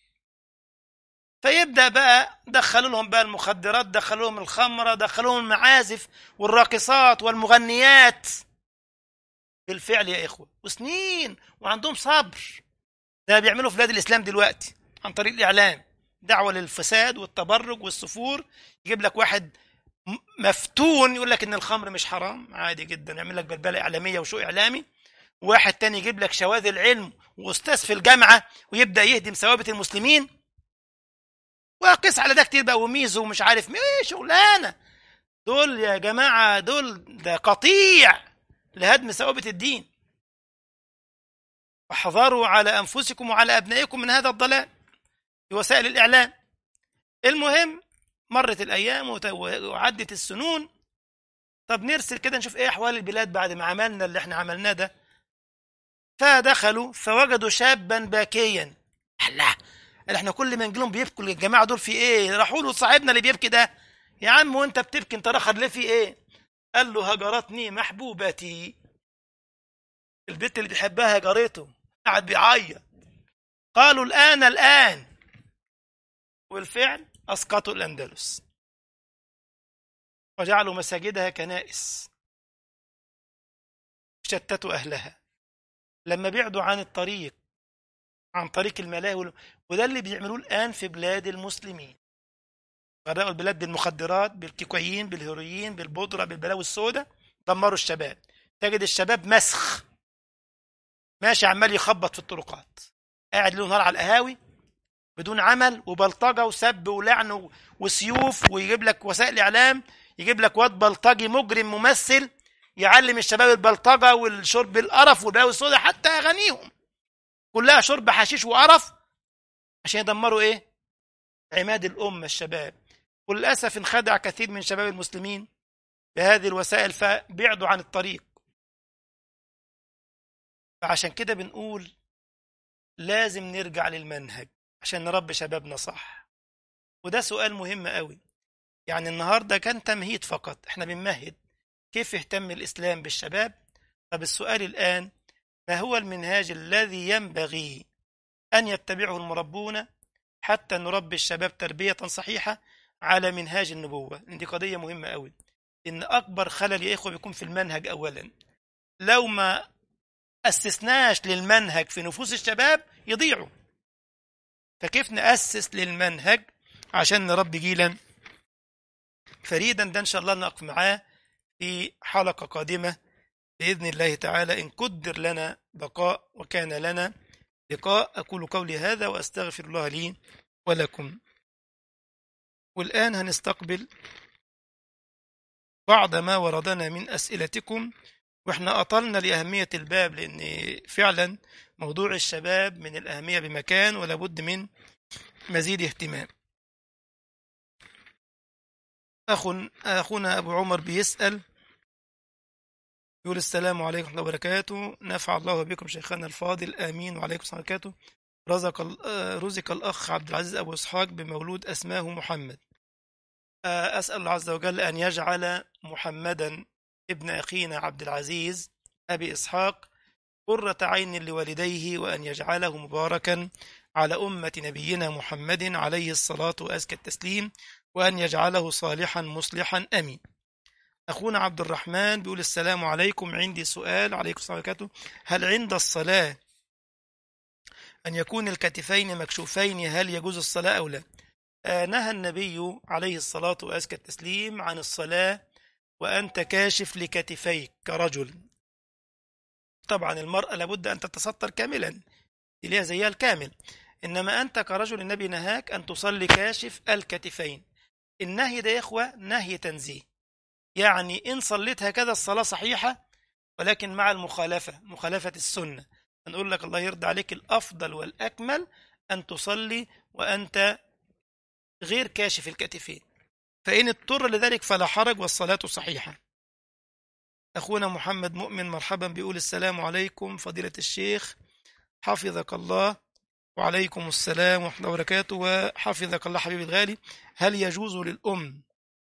Speaker 2: فيبدا بقى دخلوا لهم بقى المخدرات دخلوا لهم الخمره دخلوا لهم المعازف والراقصات والمغنيات بالفعل يا اخوه وسنين وعندهم صبر ده بيعملوا في بلاد الاسلام دلوقتي عن طريق الاعلام دعوه للفساد والتبرج والسفور يجيب لك واحد مفتون يقول لك ان الخمر مش حرام عادي جدا يعمل لك بلبله اعلاميه وشو اعلامي واحد تاني يجيب لك شواذ العلم واستاذ في الجامعه ويبدا يهدم ثوابت المسلمين وقس على ده كتير بقى وميزو ومش عارف ايه شغلانه دول يا جماعه دول ده قطيع لهدم ثوابت الدين واحذروا على انفسكم وعلى ابنائكم من هذا الضلال في وسائل الاعلام المهم مرت الايام وعدت السنون طب نرسل كده نشوف ايه احوال البلاد بعد ما عملنا اللي احنا عملناه ده فدخلوا فوجدوا شابا باكيا الله احنا كل ما نجي لهم بيبكوا الجماعه دول في ايه راحوا له صاحبنا اللي بيبكي ده يا عم وانت بتبكي انت راخد ليه في ايه قال له هجرتني محبوبتي البنت اللي بيحبها هجرته قاعد بيعيط قالوا الان الان والفعل اسقطوا الاندلس وجعلوا مساجدها كنائس شتتوا اهلها لما بعدوا عن الطريق عن طريق الملاهي وده اللي بيعملوه الان في بلاد المسلمين غرقوا البلاد بالمخدرات بالكوكايين بالهيروين بالبودره بالبلاوي السوداء دمروا الشباب تجد الشباب مسخ ماشي عمال يخبط في الطرقات قاعد له نهار على القهاوي بدون عمل وبلطجه وسب ولعن وسيوف ويجيب لك وسائل اعلام يجيب لك واد بلطجي مجرم ممثل يعلم الشباب البلطجة والشرب القرف والبلاوي السوداء حتى أغانيهم كلها شرب حشيش وقرف عشان يدمروا إيه؟ عماد الأمة الشباب وللأسف انخدع كثير من شباب المسلمين بهذه الوسائل فبعدوا عن الطريق فعشان كده بنقول لازم نرجع للمنهج عشان نربي شبابنا صح وده سؤال مهم قوي يعني النهارده كان تمهيد فقط احنا بنمهد كيف يهتم الإسلام بالشباب طب السؤال الآن ما هو المنهاج الذي ينبغي أن يتبعه المربون حتى نربي الشباب تربية صحيحة على منهاج النبوة دي قضية مهمة قوي إن أكبر خلل يا إخوة بيكون في المنهج أولا لو ما أسسناش للمنهج في نفوس الشباب يضيعوا فكيف نأسس للمنهج عشان نربي جيلا فريدا ده إن شاء الله نقف معاه في حلقة قادمة بإذن الله تعالى إن قدر لنا بقاء وكان لنا لقاء أقول قولي هذا وأستغفر الله لي ولكم والآن هنستقبل بعض ما وردنا من أسئلتكم وإحنا أطلنا لأهمية الباب لأن فعلا موضوع الشباب من الأهمية بمكان ولا بد من مزيد اهتمام أخ أخونا أبو عمر بيسأل يقول السلام عليكم ورحمة الله وبركاته نفع الله بكم شيخنا الفاضل آمين وعليكم السلام وبركاته رزق رزق الأخ عبد العزيز أبو إسحاق بمولود أسماه محمد أسأل الله عز وجل أن يجعل محمدا ابن أخينا عبد العزيز أبي إسحاق قرة عين لوالديه وأن يجعله مباركا على أمة نبينا محمد عليه الصلاة وأزكى التسليم وأن يجعله صالحا مصلحا أمين أخونا عبد الرحمن بيقول السلام عليكم عندي سؤال عليكم السلام عليكم هل عند الصلاة أن يكون الكتفين مكشوفين هل يجوز الصلاة أو لا آه نهى النبي عليه الصلاة وأزكى التسليم عن الصلاة وأنت كاشف لكتفيك كرجل طبعا المرأة لابد أن تتستر كاملا ليها زيها الكامل إنما أنت كرجل النبي نهاك أن تصلي كاشف الكتفين النهي ده يا إخوة نهي تنزيه يعني إن صليت هكذا الصلاة صحيحة ولكن مع المخالفة مخالفة السنة نقول لك الله يرضى عليك الأفضل والأكمل أن تصلي وأنت غير كاشف الكتفين فإن اضطر لذلك فلا حرج والصلاة صحيحة أخونا محمد مؤمن مرحبا بيقول السلام عليكم فضيلة الشيخ حفظك الله وعليكم السلام ورحمة الله وبركاته وحفظك الله حبيبي الغالي هل يجوز للأم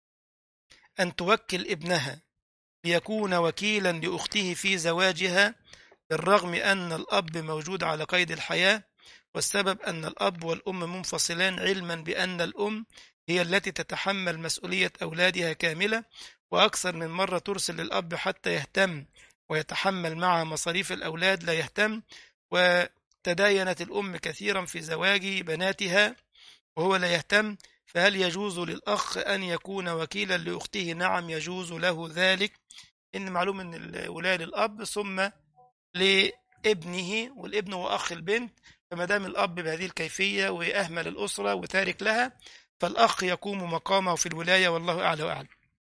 Speaker 2: أن توكل ابنها ليكون وكيلا لأخته في زواجها بالرغم أن الأب موجود على قيد الحياة والسبب أن الأب والأم منفصلان علما بأن الأم هي التي تتحمل مسؤولية أولادها كاملة وأكثر من مرة ترسل للأب حتى يهتم ويتحمل معها مصاريف الأولاد لا يهتم وتداينت الأم كثيرا في زواج بناتها وهو لا يهتم فهل يجوز للأخ أن يكون وكيلا لأخته نعم يجوز له ذلك إن معلوم أن الولاية للأب ثم لابنه والابن هو أخ البنت فما دام الأب بهذه الكيفية وأهمل الأسرة وتارك لها فالأخ يقوم مقامه في الولاية والله أعلى وأعلم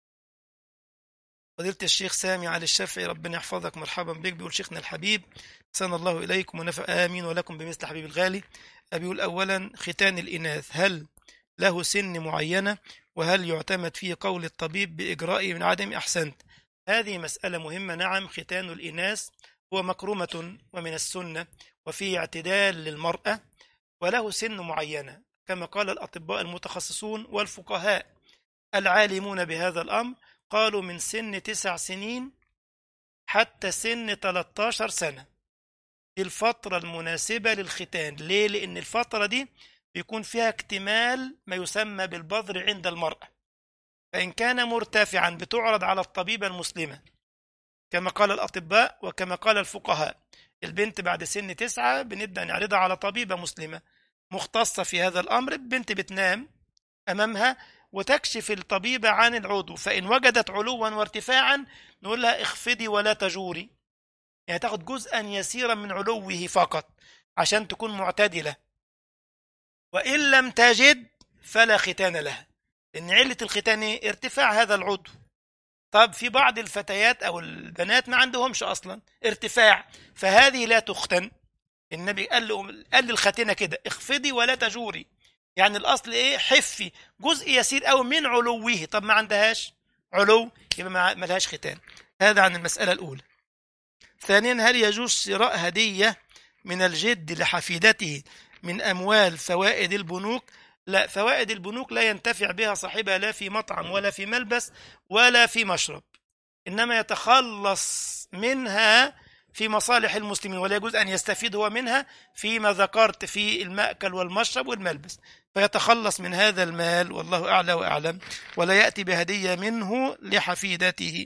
Speaker 2: فضيلة الشيخ سامي علي الشافعي ربنا يحفظك مرحبا بك بيقول شيخنا الحبيب سن الله إليكم ونفع آمين ولكم بمثل حبيب الغالي بيقول أولا ختان الإناث هل له سن معينة وهل يعتمد فيه قول الطبيب بإجرائه من عدم أحسنت هذه مسألة مهمة نعم ختان الإناث هو مكرمة ومن السنة وفيه اعتدال للمرأة وله سن معينة كما قال الأطباء المتخصصون والفقهاء العالمون بهذا الأمر قالوا من سن تسع سنين حتى سن 13 سنة دي الفترة المناسبة للختان ليه؟ لأن الفترة دي بيكون فيها اكتمال ما يسمى بالبذر عند المرأة فإن كان مرتفعا بتعرض على الطبيبة المسلمة كما قال الأطباء وكما قال الفقهاء البنت بعد سن تسعة بنبدأ نعرضها على طبيبة مسلمة مختصة في هذا الأمر البنت بتنام أمامها وتكشف الطبيبة عن العضو فإن وجدت علوا وارتفاعا نقول لها اخفضي ولا تجوري يعني تاخد جزءا يسيرا من علوه فقط عشان تكون معتدلة وإن لم تجد فلا ختان لها إن علة الختان ارتفاع هذا العضو طب في بعض الفتيات او البنات ما عندهمش اصلا ارتفاع فهذه لا تختن النبي قال له قال للختنه كده اخفضي ولا تجوري يعني الاصل ايه حفي جزء يسير قوي من علوه طب ما عندهاش علو يبقى ما ما لهاش ختان هذا عن المساله الاولى ثانيا هل يجوز شراء هديه من الجد لحفيدته من اموال فوائد البنوك لا فوائد البنوك لا ينتفع بها صاحبها لا في مطعم ولا في ملبس ولا في مشرب انما يتخلص منها في مصالح المسلمين ولا يجوز ان يستفيد هو منها فيما ذكرت في المأكل والمشرب والملبس فيتخلص من هذا المال والله اعلى واعلم ولا ياتي بهديه منه لحفيدته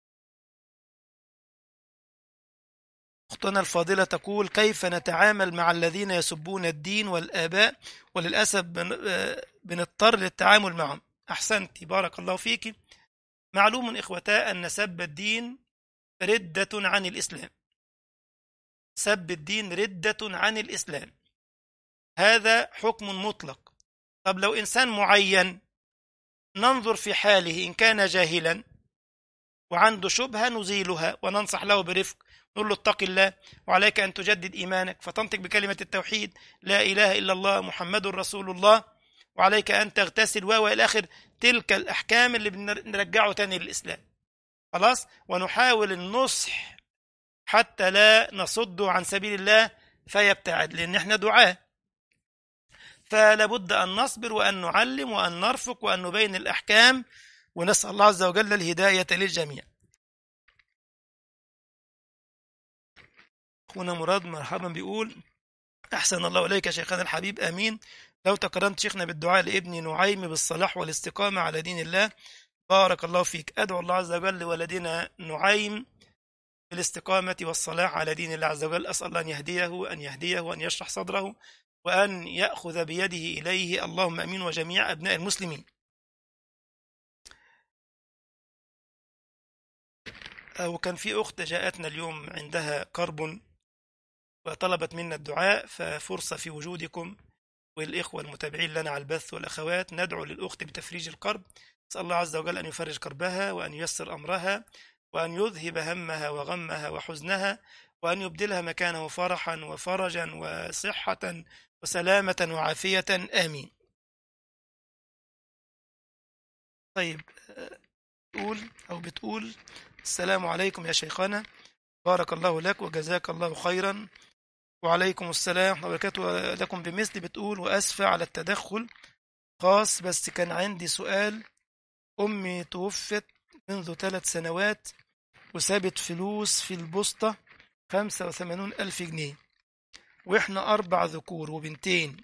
Speaker 2: أختنا الفاضلة تقول كيف نتعامل مع الذين يسبون الدين والآباء وللأسف بن- آه، بنضطر للتعامل معهم أحسنت بارك الله فيك معلوم إخوتا أن سب الدين ردة عن الإسلام سب الدين ردة عن الإسلام هذا حكم مطلق طب لو إنسان معين ننظر في حاله إن كان جاهلا وعنده شبهة نزيلها وننصح له برفق نقول له اتق الله وعليك أن تجدد إيمانك فتنطق بكلمة التوحيد لا إله إلا الله محمد رسول الله وعليك أن تغتسل و إلى آخر تلك الأحكام اللي بنرجعه تاني للإسلام خلاص ونحاول النصح حتى لا نصده عن سبيل الله فيبتعد لأن احنا دعاة فلا بد أن نصبر وأن نعلم وأن نرفق وأن نبين الأحكام ونسأل الله عز وجل الهداية للجميع أخونا مراد مرحبا بيقول أحسن الله إليك يا شيخنا الحبيب آمين لو تكرمت شيخنا بالدعاء لابني نعيم بالصلاح والاستقامة على دين الله بارك الله فيك أدعو الله عز وجل لولدنا نعيم بالاستقامة والصلاح على دين الله عز وجل أسأل الله أن يهديه وأن يهديه وأن يشرح صدره وأن يأخذ بيده إليه اللهم أمين وجميع أبناء المسلمين وكان في أخت جاءتنا اليوم عندها كرب وطلبت منا الدعاء ففرصة في وجودكم والإخوة المتابعين لنا على البث والأخوات ندعو للأخت بتفريج الكرب نسأل الله عز وجل أن يفرج كربها وأن ييسر أمرها وأن يذهب همها وغمها وحزنها وأن يبدلها مكانه فرحا وفرجا وصحة وسلامة وعافية آمين طيب تقول أو بتقول السلام عليكم يا شيخنا بارك الله لك وجزاك الله خيرا وعليكم السلام ورحمة الله وبركاته لكم بمثل بتقول وأسفة على التدخل خاص بس كان عندي سؤال أمي توفت منذ ثلاث سنوات وسابت فلوس في البوسطة خمسة وثمانون ألف جنيه وإحنا أربع ذكور وبنتين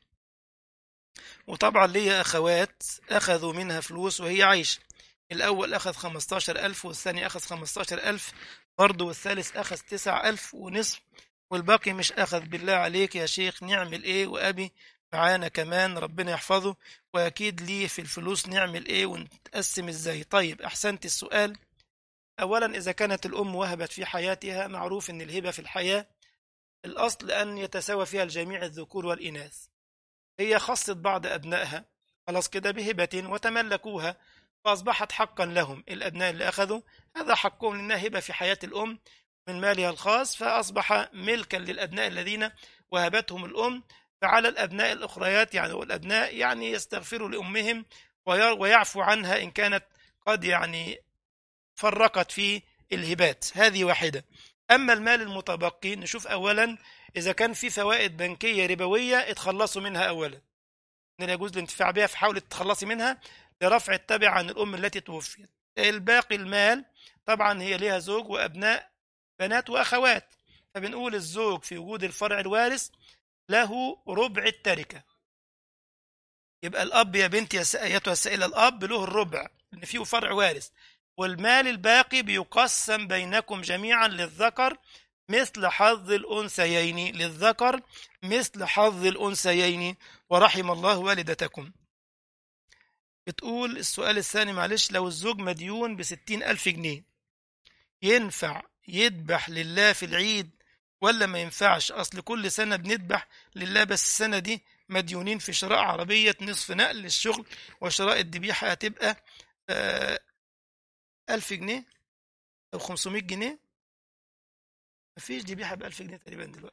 Speaker 2: وطبعا ليا أخوات أخذوا منها فلوس وهي عايشة الأول أخذ خمستاشر ألف والثاني أخذ خمستاشر ألف برضه والثالث أخذ تسع ألف ونصف والباقي مش أخذ بالله عليك يا شيخ نعمل إيه وأبي معانا كمان ربنا يحفظه وأكيد ليه في الفلوس نعمل إيه ونتقسم إزاي طيب أحسنت السؤال أولا إذا كانت الأم وهبت في حياتها معروف أن الهبة في الحياة الأصل أن يتساوى فيها الجميع الذكور والإناث هي خصت بعض أبنائها خلاص كده بهبة وتملكوها فأصبحت حقا لهم الأبناء اللي أخذوا هذا حقهم لأنها هبة في حياة الأم من مالها الخاص فأصبح ملكا للأبناء الذين وهبتهم الأم فعلى الأبناء الأخريات يعني والأبناء يعني يستغفروا لأمهم ويعفو عنها إن كانت قد يعني فرقت في الهبات هذه واحدة أما المال المتبقي نشوف أولا إذا كان في فوائد بنكية ربوية اتخلصوا منها أولا لا يجوز الانتفاع بها فحاولي تتخلصي منها لرفع التبع عن الأم التي توفيت الباقي المال طبعا هي لها زوج وأبناء بنات وأخوات فبنقول الزوج في وجود الفرع الوارث له ربع التركة يبقى الأب يا بنتي يا أيتها السائلة الأب له الربع لأن فيه فرع وارث والمال الباقي بيقسم بينكم جميعا للذكر مثل حظ الأنثيين للذكر مثل حظ الأنثيين ورحم الله والدتكم بتقول السؤال الثاني معلش لو الزوج مديون بستين ألف جنيه ينفع يذبح لله في العيد ولا ما ينفعش أصل كل سنة بنذبح لله بس السنة دي مديونين في شراء عربية نصف نقل للشغل وشراء الذبيحة هتبقى آه
Speaker 1: 1000 جنيه أو 500 جنيه مفيش ذبيحة ب 1000 جنيه تقريبا دلوقتي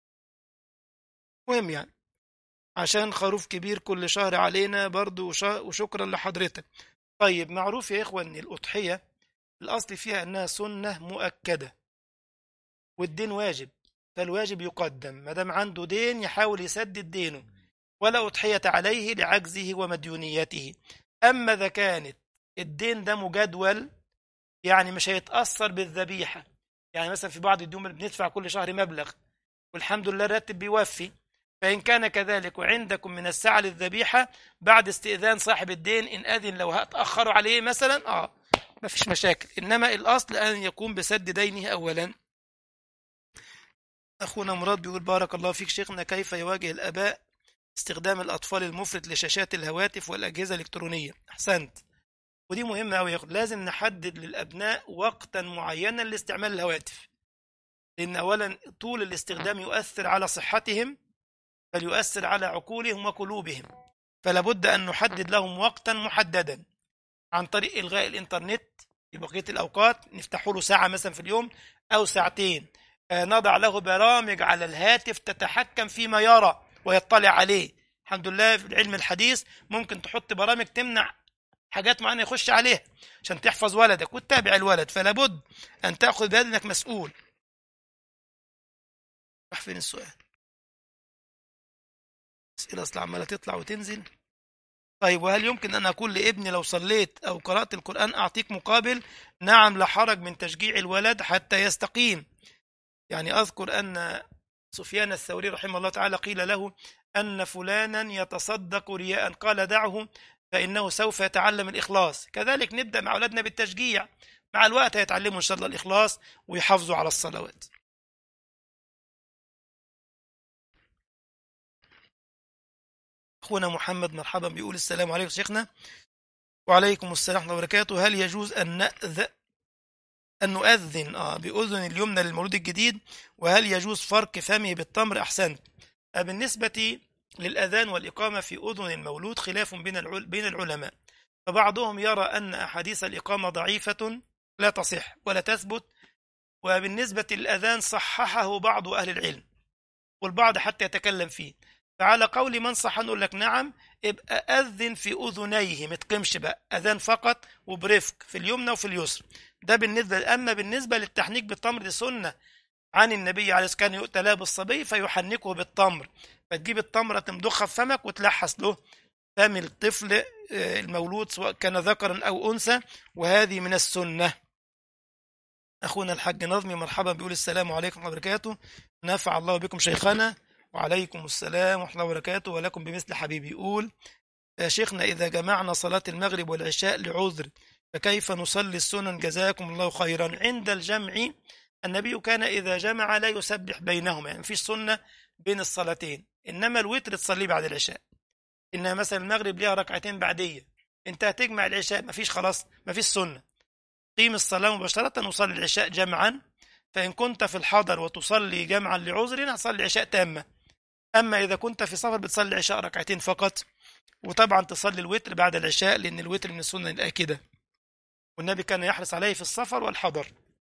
Speaker 1: مهم يعني عشان خروف كبير كل شهر علينا برضو وش- وشكرا لحضرتك طيب معروف يا إخوة أن الأضحية الأصل فيها أنها سنة مؤكدة والدين واجب فالواجب يقدم ما دام عنده دين يحاول يسدد دينه ولا أضحية عليه لعجزه ومديونيته أما إذا كانت الدين ده مجدول يعني مش هيتأثر بالذبيحة يعني مثلا في بعض الديون بندفع كل شهر مبلغ والحمد لله الراتب بيوفي فإن كان كذلك وعندكم من السعة للذبيحة بعد استئذان صاحب الدين إن أذن لو هتأخروا عليه مثلا آه ما فيش مشاكل إنما الأصل أن يقوم بسد دينه أولا أخونا مراد بيقول بارك الله فيك شيخنا كيف يواجه الآباء استخدام الأطفال المفرط لشاشات الهواتف والأجهزة الإلكترونية أحسنت ودي مهمة أوي يا أخوة لازم نحدد للأبناء وقتا معينا لاستعمال الهواتف لأن أولا طول الاستخدام يؤثر على صحتهم بل يؤثر على عقولهم وقلوبهم فلا بد أن نحدد لهم وقتا محددا عن طريق إلغاء الإنترنت في بقية الأوقات نفتحوا له ساعة مثلا في اليوم أو ساعتين آه، نضع له برامج على الهاتف تتحكم فيما يرى ويطلع عليه الحمد لله في العلم الحديث ممكن تحط برامج تمنع حاجات معينة يخش عليها عشان تحفظ ولدك وتتابع الولد فلا بد أن تأخذ بهذا أنك مسؤول راح فين السؤال أسئلة أصلا عمالة تطلع وتنزل طيب وهل يمكن أن أقول لابني لو صليت أو قرأت القرآن أعطيك مقابل نعم لا حرج من تشجيع الولد حتى يستقيم يعني أذكر أن سفيان الثوري رحمه الله تعالى قيل له أن فلانا يتصدق رياء قال دعه فإنه سوف يتعلم الإخلاص كذلك نبدأ مع أولادنا بالتشجيع مع الوقت هيتعلموا إن شاء الله الإخلاص ويحافظوا على الصلوات أخونا محمد مرحبا بيقول السلام عليكم شيخنا وعليكم السلام ورحمة الله وبركاته هل يجوز أن نأذ أن نؤذن آه بأذن اليمنى للمولود الجديد وهل يجوز فرك فمه بالتمر أحسنت آه بالنسبة للأذان والإقامة في أذن المولود خلاف بين العل- بين العلماء فبعضهم يرى أن أحاديث الإقامة ضعيفة لا تصح ولا تثبت وبالنسبة للأذان صححه بعض أهل العلم والبعض حتى يتكلم فيه فعلى قول من صح نقول لك نعم ابقى أذن في أذنيه ما تقيمش بقى أذان فقط وبرفق في اليمنى وفي اليسرى ده بالنسبة أما بالنسبة للتحنيك بالتمر دي سنة عن النبي عليه الصلاة والسلام كان يؤتى له بالصبي فيحنكه بالتمر فتجيب التمرة تمضخها في فمك وتلحس له فم الطفل آه، المولود سواء كان ذكرا أو أنثى وهذه من السنة أخونا الحاج نظمي مرحبا بيقول السلام عليكم ورحمة الله وبركاته نفع الله بكم شيخنا وعليكم السلام ورحمة الله وبركاته ولكم بمثل حبيبي يقول يا شيخنا إذا جمعنا صلاة المغرب والعشاء لعذر فكيف نصلي السنن جزاكم الله خيرا عند الجمع النبي كان إذا جمع لا يسبح بينهما يعني مفيش سنة بين الصلاتين إنما الوتر تصليه بعد العشاء إنها مثلا المغرب ليها ركعتين بعدية أنت هتجمع العشاء مفيش خلاص مفيش سنة قيم الصلاة مباشرة وصلي العشاء جمعا فإن كنت في الحضر وتصلي جمعا لعذر هتصلي العشاء تامة أما إذا كنت في سفر بتصلي العشاء ركعتين فقط وطبعا تصلي الوتر بعد العشاء لأن الوتر من السنة الآكدة والنبي كان يحرص عليه في السفر والحضر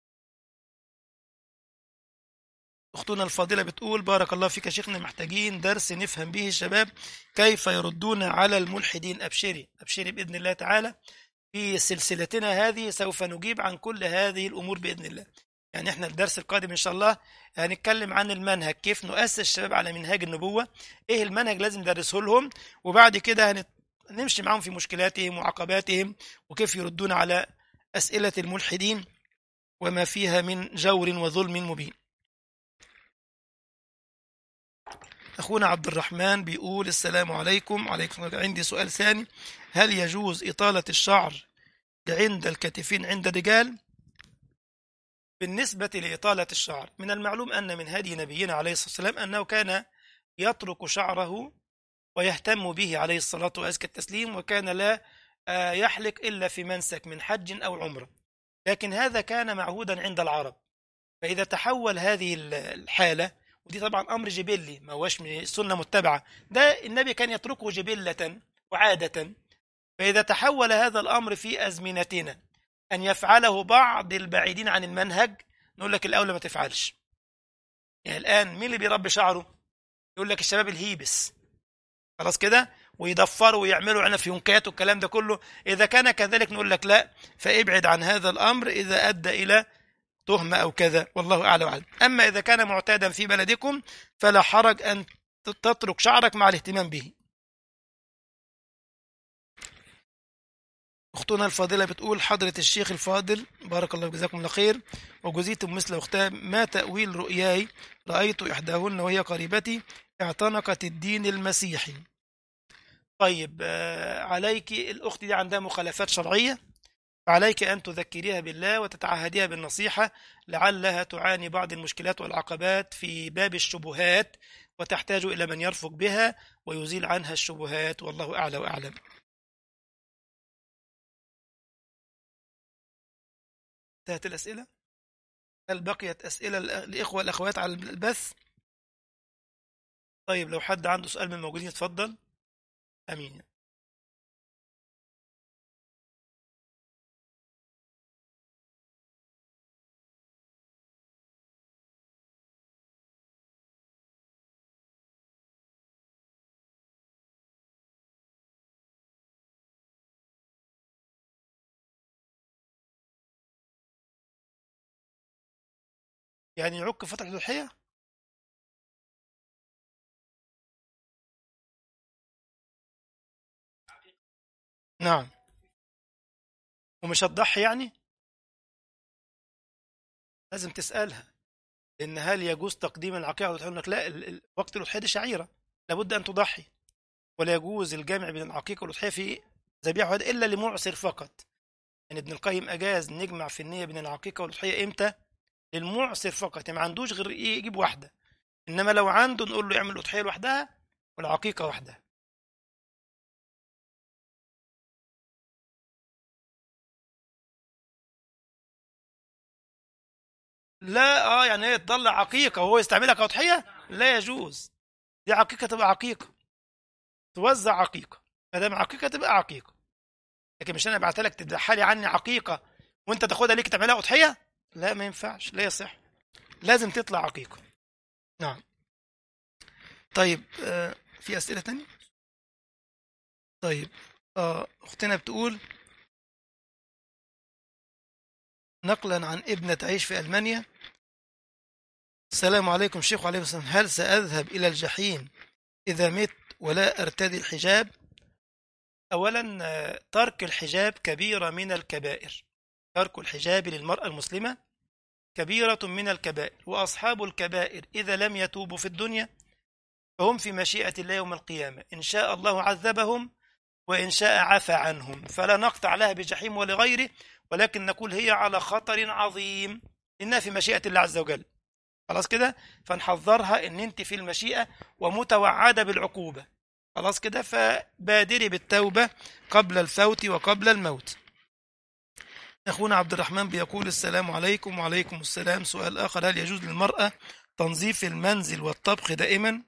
Speaker 1: أختنا الفاضلة بتقول بارك الله فيك يا شيخنا محتاجين درس نفهم به الشباب كيف يردون على الملحدين أبشري أبشري بإذن الله تعالى في سلسلتنا هذه سوف نجيب عن كل هذه الأمور بإذن الله يعني احنا الدرس القادم إن شاء الله هنتكلم عن المنهج كيف نؤسس الشباب على منهاج النبوة ايه المنهج لازم ندرسه لهم وبعد كده هنت... نمشي معاهم في مشكلاتهم وعقباتهم وكيف يردون على أسئلة الملحدين وما فيها من جور وظلم مبين أخونا عبد الرحمن بيقول السلام عليكم عليكم عندي سؤال ثاني هل يجوز إطالة الشعر عند الكتفين عند الرجال بالنسبة لإطالة الشعر من المعلوم أن من هدي نبينا عليه الصلاة والسلام أنه كان يترك شعره ويهتم به عليه الصلاة وأزكى التسليم وكان لا آه، يحلق إلا في منسك من حج أو عمرة لكن هذا كان معهودا عند العرب فإذا تحول هذه ال- الحالة ودي طبعا أمر جبلي ما هوش من سنة متبعة ده النبي كان يتركه جبلة وعادة فإذا تحول هذا الأمر في أزمنتنا
Speaker 2: أن يفعله بعض البعيدين عن المنهج نقول لك الأولى ما تفعلش يعني الآن مين اللي بيربي شعره يقول لك الشباب الهيبس خلاص كده ويضفروا ويعملوا عنف ينكات والكلام ده كله إذا كان كذلك نقول لك لا فابعد عن هذا الأمر إذا أدى إلى تهمة أو كذا والله أعلى وأعلم أما إذا كان معتادا في بلدكم فلا حرج أن تترك شعرك مع الاهتمام به أختنا الفاضلة بتقول حضرة الشيخ الفاضل بارك الله جزاكم الله خير وجزيتم مثل أختها ما تأويل رؤياي رأيت إحداهن وهي قريبتي اعتنقت الدين المسيحي طيب آه، عليك الأخت دي عندها مخالفات شرعية فعليك أن تذكريها بالله وتتعهديها بالنصيحة لعلها تعاني بعض المشكلات والعقبات في باب الشبهات وتحتاج إلى من يرفق بها ويزيل عنها الشبهات والله أعلى وأعلم انتهت الأسئلة هل بقيت أسئلة الإخوة والأخوات على البث طيب لو حد عنده سؤال من الموجودين يتفضل أمين يعني يعك فترة الأضحية نعم ومش هتضحي يعني لازم تسألها إن هل يجوز تقديم العقيقة وتقول لك لا ال- ال- وقت الأضحية دي شعيرة لابد أن تضحي ولا يجوز الجمع بين العقيقة والأضحية في ذبيحة واحدة إلا لمعسر فقط يعني ابن القيم أجاز نجمع في النية بين العقيقة والأضحية إمتى؟ للمعسر فقط يعني ما عندوش غير إيه يجيب واحدة إنما لو عنده نقول له يعمل الأضحية لوحدها والعقيقة وحدها لا اه يعني هي تطلع عقيقة وهو يستعملها كأضحية لا يجوز دي عقيقة تبقى عقيقة توزع عقيقة ما دام عقيقة تبقى عقيقة لكن مش انا ابعتها لك تذبحها لي عني عقيقة وانت تاخدها ليك تعملها أضحية لا ما ينفعش لا يصح لازم تطلع عقيقة نعم طيب آه في أسئلة تانية طيب آه أختنا بتقول نقلا عن ابنة تعيش في ألمانيا السلام عليكم شيخ وعليكم السلام هل سأذهب إلى الجحيم إذا مت ولا أرتدي الحجاب أولا آه، ترك الحجاب كبيرة من الكبائر ترك الحجاب للمرأة المسلمة كبيرة من الكبائر وأصحاب الكبائر إذا لم يتوبوا في الدنيا فهم في مشيئة الله يوم القيامة إن شاء الله عذبهم وإن شاء عفى عنهم فلا نقطع لها بجحيم ولغيره ولكن نقول هي على خطر عظيم إنها في مشيئة الله عز وجل خلاص كده فنحذرها إن أنت في المشيئة ومتوعدة بالعقوبة خلاص كده فبادري بالتوبة قبل الفوت وقبل الموت أخونا عبد الرحمن بيقول السلام عليكم وعليكم السلام سؤال آخر هل يجوز للمرأة تنظيف المنزل والطبخ دائما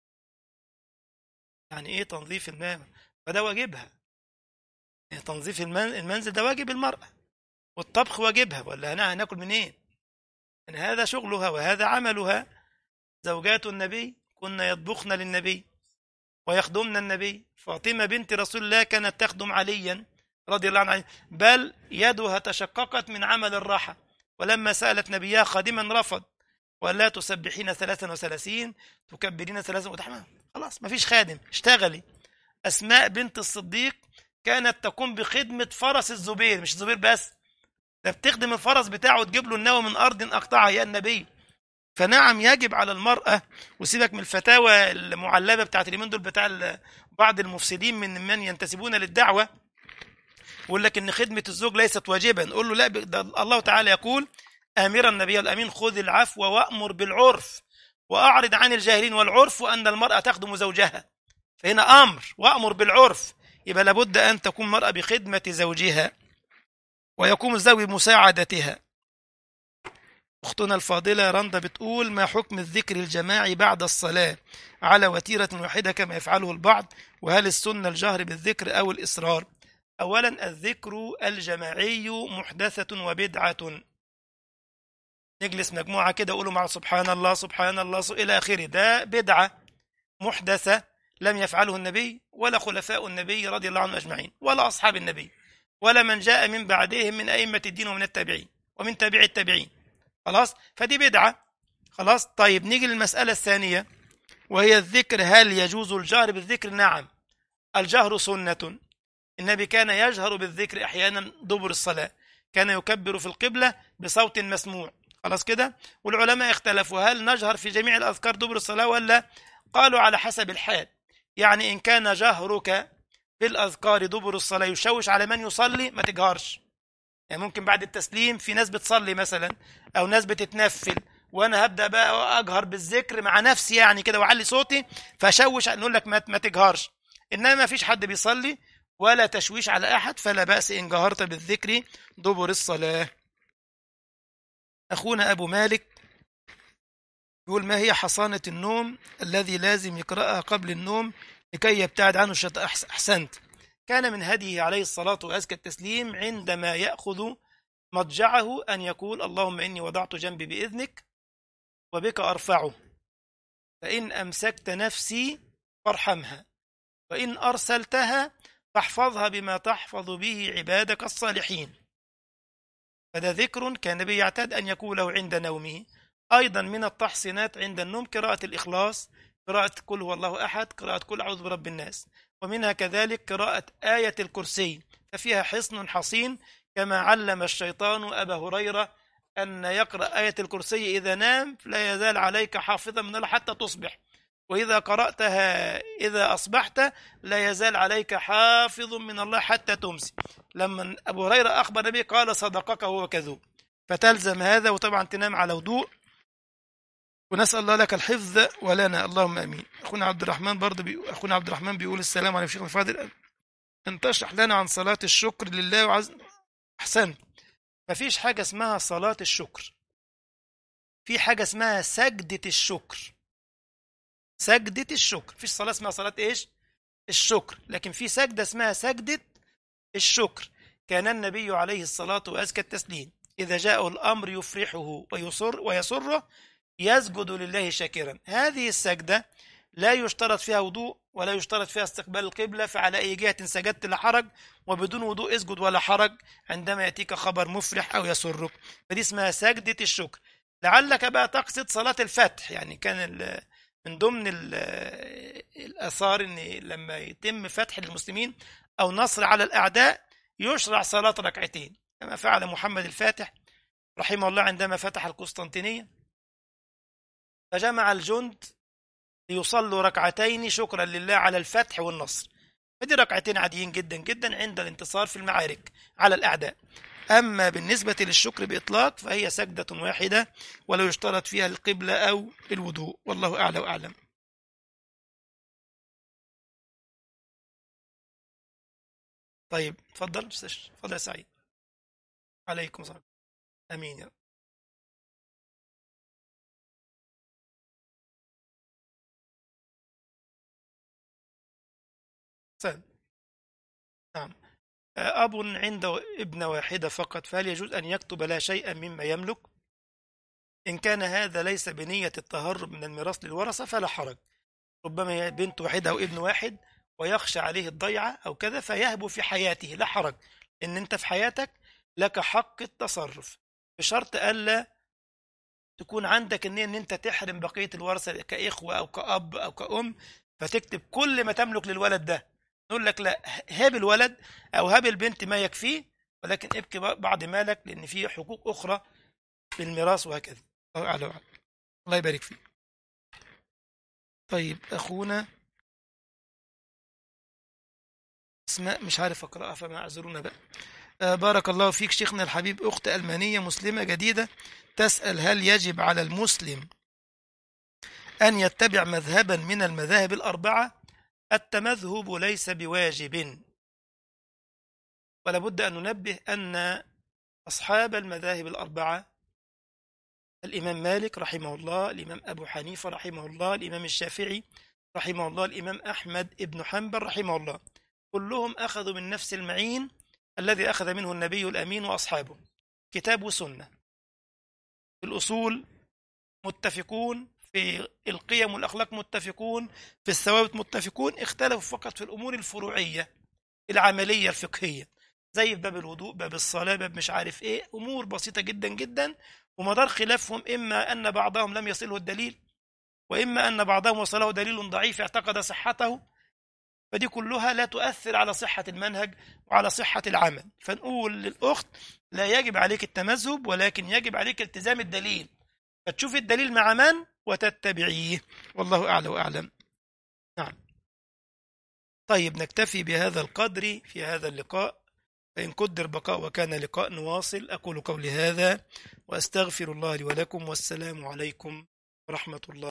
Speaker 2: يعني إيه تنظيف المنزل فده واجبها يعني تنظيف المن- المنزل ده واجب المرأة والطبخ واجبها ولا هنا هناكل منين يعني هذا شغلها وهذا عملها زوجات النبي كن يطبخن للنبي ويخدمن النبي فاطمة بنت رسول الله كانت تخدم عليا رضي الله عنه بل يدها تشققت من عمل الراحة ولما سألت نبيها خادما رفض ولا تسبحين ثلاثا وثلاثين تكبرين ثلاثا وتحمى خلاص ما فيش خادم اشتغلي أسماء بنت الصديق كانت تقوم بخدمة فرس الزبير مش الزبير بس ده بتخدم الفرس بتاعه وتجيب له النوى من أرض أقطعها يا النبي فنعم يجب على المرأة وسيبك من الفتاوى المعلبة بتاعت اليومين دول بتاع ال- بعض المفسدين من من ينتسبون للدعوة يقول لك ان خدمة الزوج ليست واجبا نقول له لا ده الله تعالى يقول آمرا النبي الأمين خذ العفو وأمر بالعرف وأعرض عن الجاهلين والعرف أن المرأة تخدم زوجها فهنا أمر وأمر بالعرف يبقى لابد أن تكون المرأة بخدمة زوجها ويقوم الزوج بمساعدتها أختنا الفاضلة رندا بتقول ما حكم الذكر الجماعي بعد الصلاة على وتيرة واحدة كما يفعله البعض وهل السنة الجهر بالذكر أو الإصرار أولا الذكر الجماعي محدثة وبدعة نجلس مجموعة كده يقولوا مع سبحان الله سبحان الله إلى آخره ده بدعة محدثة لم يفعله النبي ولا خلفاء النبي رضي الله عنهم أجمعين ولا أصحاب النبي ولا من جاء من بعدهم من أئمة الدين ومن التابعين ومن تابع التابعين خلاص فدي بدعة خلاص طيب نيجي للمسألة الثانية وهي الذكر هل يجوز الجهر بالذكر نعم الجهر سنة النبي كان يجهر بالذكر أحيانا دبر الصلاة كان يكبر في القبلة بصوت مسموع خلاص كده والعلماء اختلفوا هل نجهر في جميع الأذكار دبر الصلاة ولا قالوا على حسب الحال يعني إن كان جهرك بالأذكار دبر الصلاة يشوش على من يصلي ما تجهرش يعني ممكن بعد التسليم في ناس بتصلي مثلا أو ناس بتتنفل وانا هبدا بقى اجهر بالذكر مع نفسي يعني كده واعلي صوتي فاشوش نقول لك ما ما تجهرش انما ما فيش حد بيصلي ولا تشويش على احد فلا باس ان جهرت بالذكر دبر الصلاه اخونا ابو مالك يقول ما هي حصانه النوم الذي لازم يقراها قبل النوم لكي يبتعد عنه الشيطان احسنت كان من هديه عليه الصلاه وازكى التسليم عندما ياخذ مضجعه ان يقول اللهم اني وضعت جنبي باذنك وبك أرفعه فإن أمسكت نفسي فارحمها وإن أرسلتها فاحفظها بما تحفظ به عبادك الصالحين فده ذكر كان النبي يعتاد أن يقوله عند نومه أيضا من التحصينات عند النوم قراءة الإخلاص قراءة كل هو الله أحد قراءة كل أعوذ برب الناس ومنها كذلك قراءة آية الكرسي ففيها حصن حصين كما علم الشيطان أبا هريرة أن يقرأ آية الكرسي إذا نام لا يزال عليك حافظا من الله حتى تصبح وإذا قرأتها إذا أصبحت لا يزال عليك حافظ من الله حتى تمسي لما أبو هريرة أخبر النبي قال صدقك هو كذوب فتلزم هذا وطبعا تنام على وضوء ونسأل الله لك الحفظ ولنا اللهم امين اخونا عبد الرحمن برضه بي... اخونا عبد الرحمن بيقول السلام عليكم شيخ الفاضل ان تشرح لنا عن صلاة الشكر لله وعز احسنت مفيش حاجة اسمها صلاة الشكر في حاجة اسمها سجدة الشكر سجدة الشكر فيش صلاة اسمها صلاة ايش الشكر لكن في سجدة اسمها سجدة الشكر كان النبي عليه الصلاة وأزكى التسليم إذا جاءه الأمر يفرحه ويصر ويسره يسجد لله شاكرا هذه السجدة لا يشترط فيها وضوء ولا يشترط فيها استقبال القبلة فعلى أي جهة سجدت لا حرج وبدون وضوء اسجد ولا حرج عندما يأتيك خبر مفرح أو يسرك فدي اسمها سجدة الشكر لعلك بقى تقصد صلاة الفتح يعني كان من ضمن الآثار أن لما يتم فتح للمسلمين أو نصر على الأعداء يشرع صلاة ركعتين كما فعل محمد الفاتح رحمه الله عندما فتح القسطنطينية فجمع الجند ليصلوا ركعتين شكرا لله على الفتح والنصر فدي ركعتين عاديين جدا جدا عند الانتصار في المعارك على الأعداء أما بالنسبة للشكر بإطلاق فهي سجدة واحدة ولا يشترط فيها القبلة أو الوضوء والله أعلى وأعلم طيب تفضل تفضل يا سعيد عليكم السلام امين يا رب سهل نعم أب عنده ابنة واحدة فقط فهل يجوز أن يكتب لا شيئا مما يملك إن كان هذا ليس بنية التهرب من الميراث للورثة فلا حرج ربما هي بنت واحدة أو ابن واحد ويخشى عليه الضيعة أو كذا فيهب في حياته لا حرج إن أنت في حياتك لك حق التصرف بشرط ألا تكون عندك النية إن أنت تحرم بقية الورثة كإخوة أو كأب أو كأم فتكتب كل ما تملك للولد ده نقول لك لا هاب الولد أو هاب البنت ما يكفيه ولكن ابكي بعض مالك لأن فيه حقوق أخرى في الميراث وهكذا الله أعلى وعلى الله يبارك فيك طيب أخونا اسماء مش عارف أقرأها فما اعذرونا بقى آه بارك الله فيك شيخنا الحبيب أخت ألمانية مسلمة جديدة تسأل هل يجب على المسلم أن يتبع مذهبا من المذاهب الأربعة التمذهب ليس بواجب ولا بد أن ننبه أن أصحاب المذاهب الأربعة الإمام مالك رحمه الله الإمام أبو حنيفة رحمه الله الإمام الشافعي رحمه الله الإمام أحمد ابن حنبل رحمه الله كلهم أخذوا من نفس المعين الذي أخذ منه النبي الأمين وأصحابه كتاب وسنة في الأصول متفقون في القيم والأخلاق متفقون في الثوابت متفقون اختلفوا فقط في الأمور الفروعية العملية الفقهية زي في باب الوضوء باب الصلاة باب مش عارف ايه أمور بسيطة جدا جدا ومدار خلافهم إما أن بعضهم لم يصله الدليل وإما أن بعضهم وصله دليل ضعيف اعتقد صحته فدي كلها لا تؤثر على صحة المنهج وعلى صحة العمل فنقول للأخت لا يجب عليك التمذهب ولكن يجب عليك التزام الدليل فتشوف الدليل مع من وتتبعيه والله أعلى وأعلم نعم طيب نكتفي بهذا القدر في هذا اللقاء فإن قدر بقاء وكان لقاء نواصل أقول قولي هذا وأستغفر الله لي ولكم والسلام عليكم ورحمة الله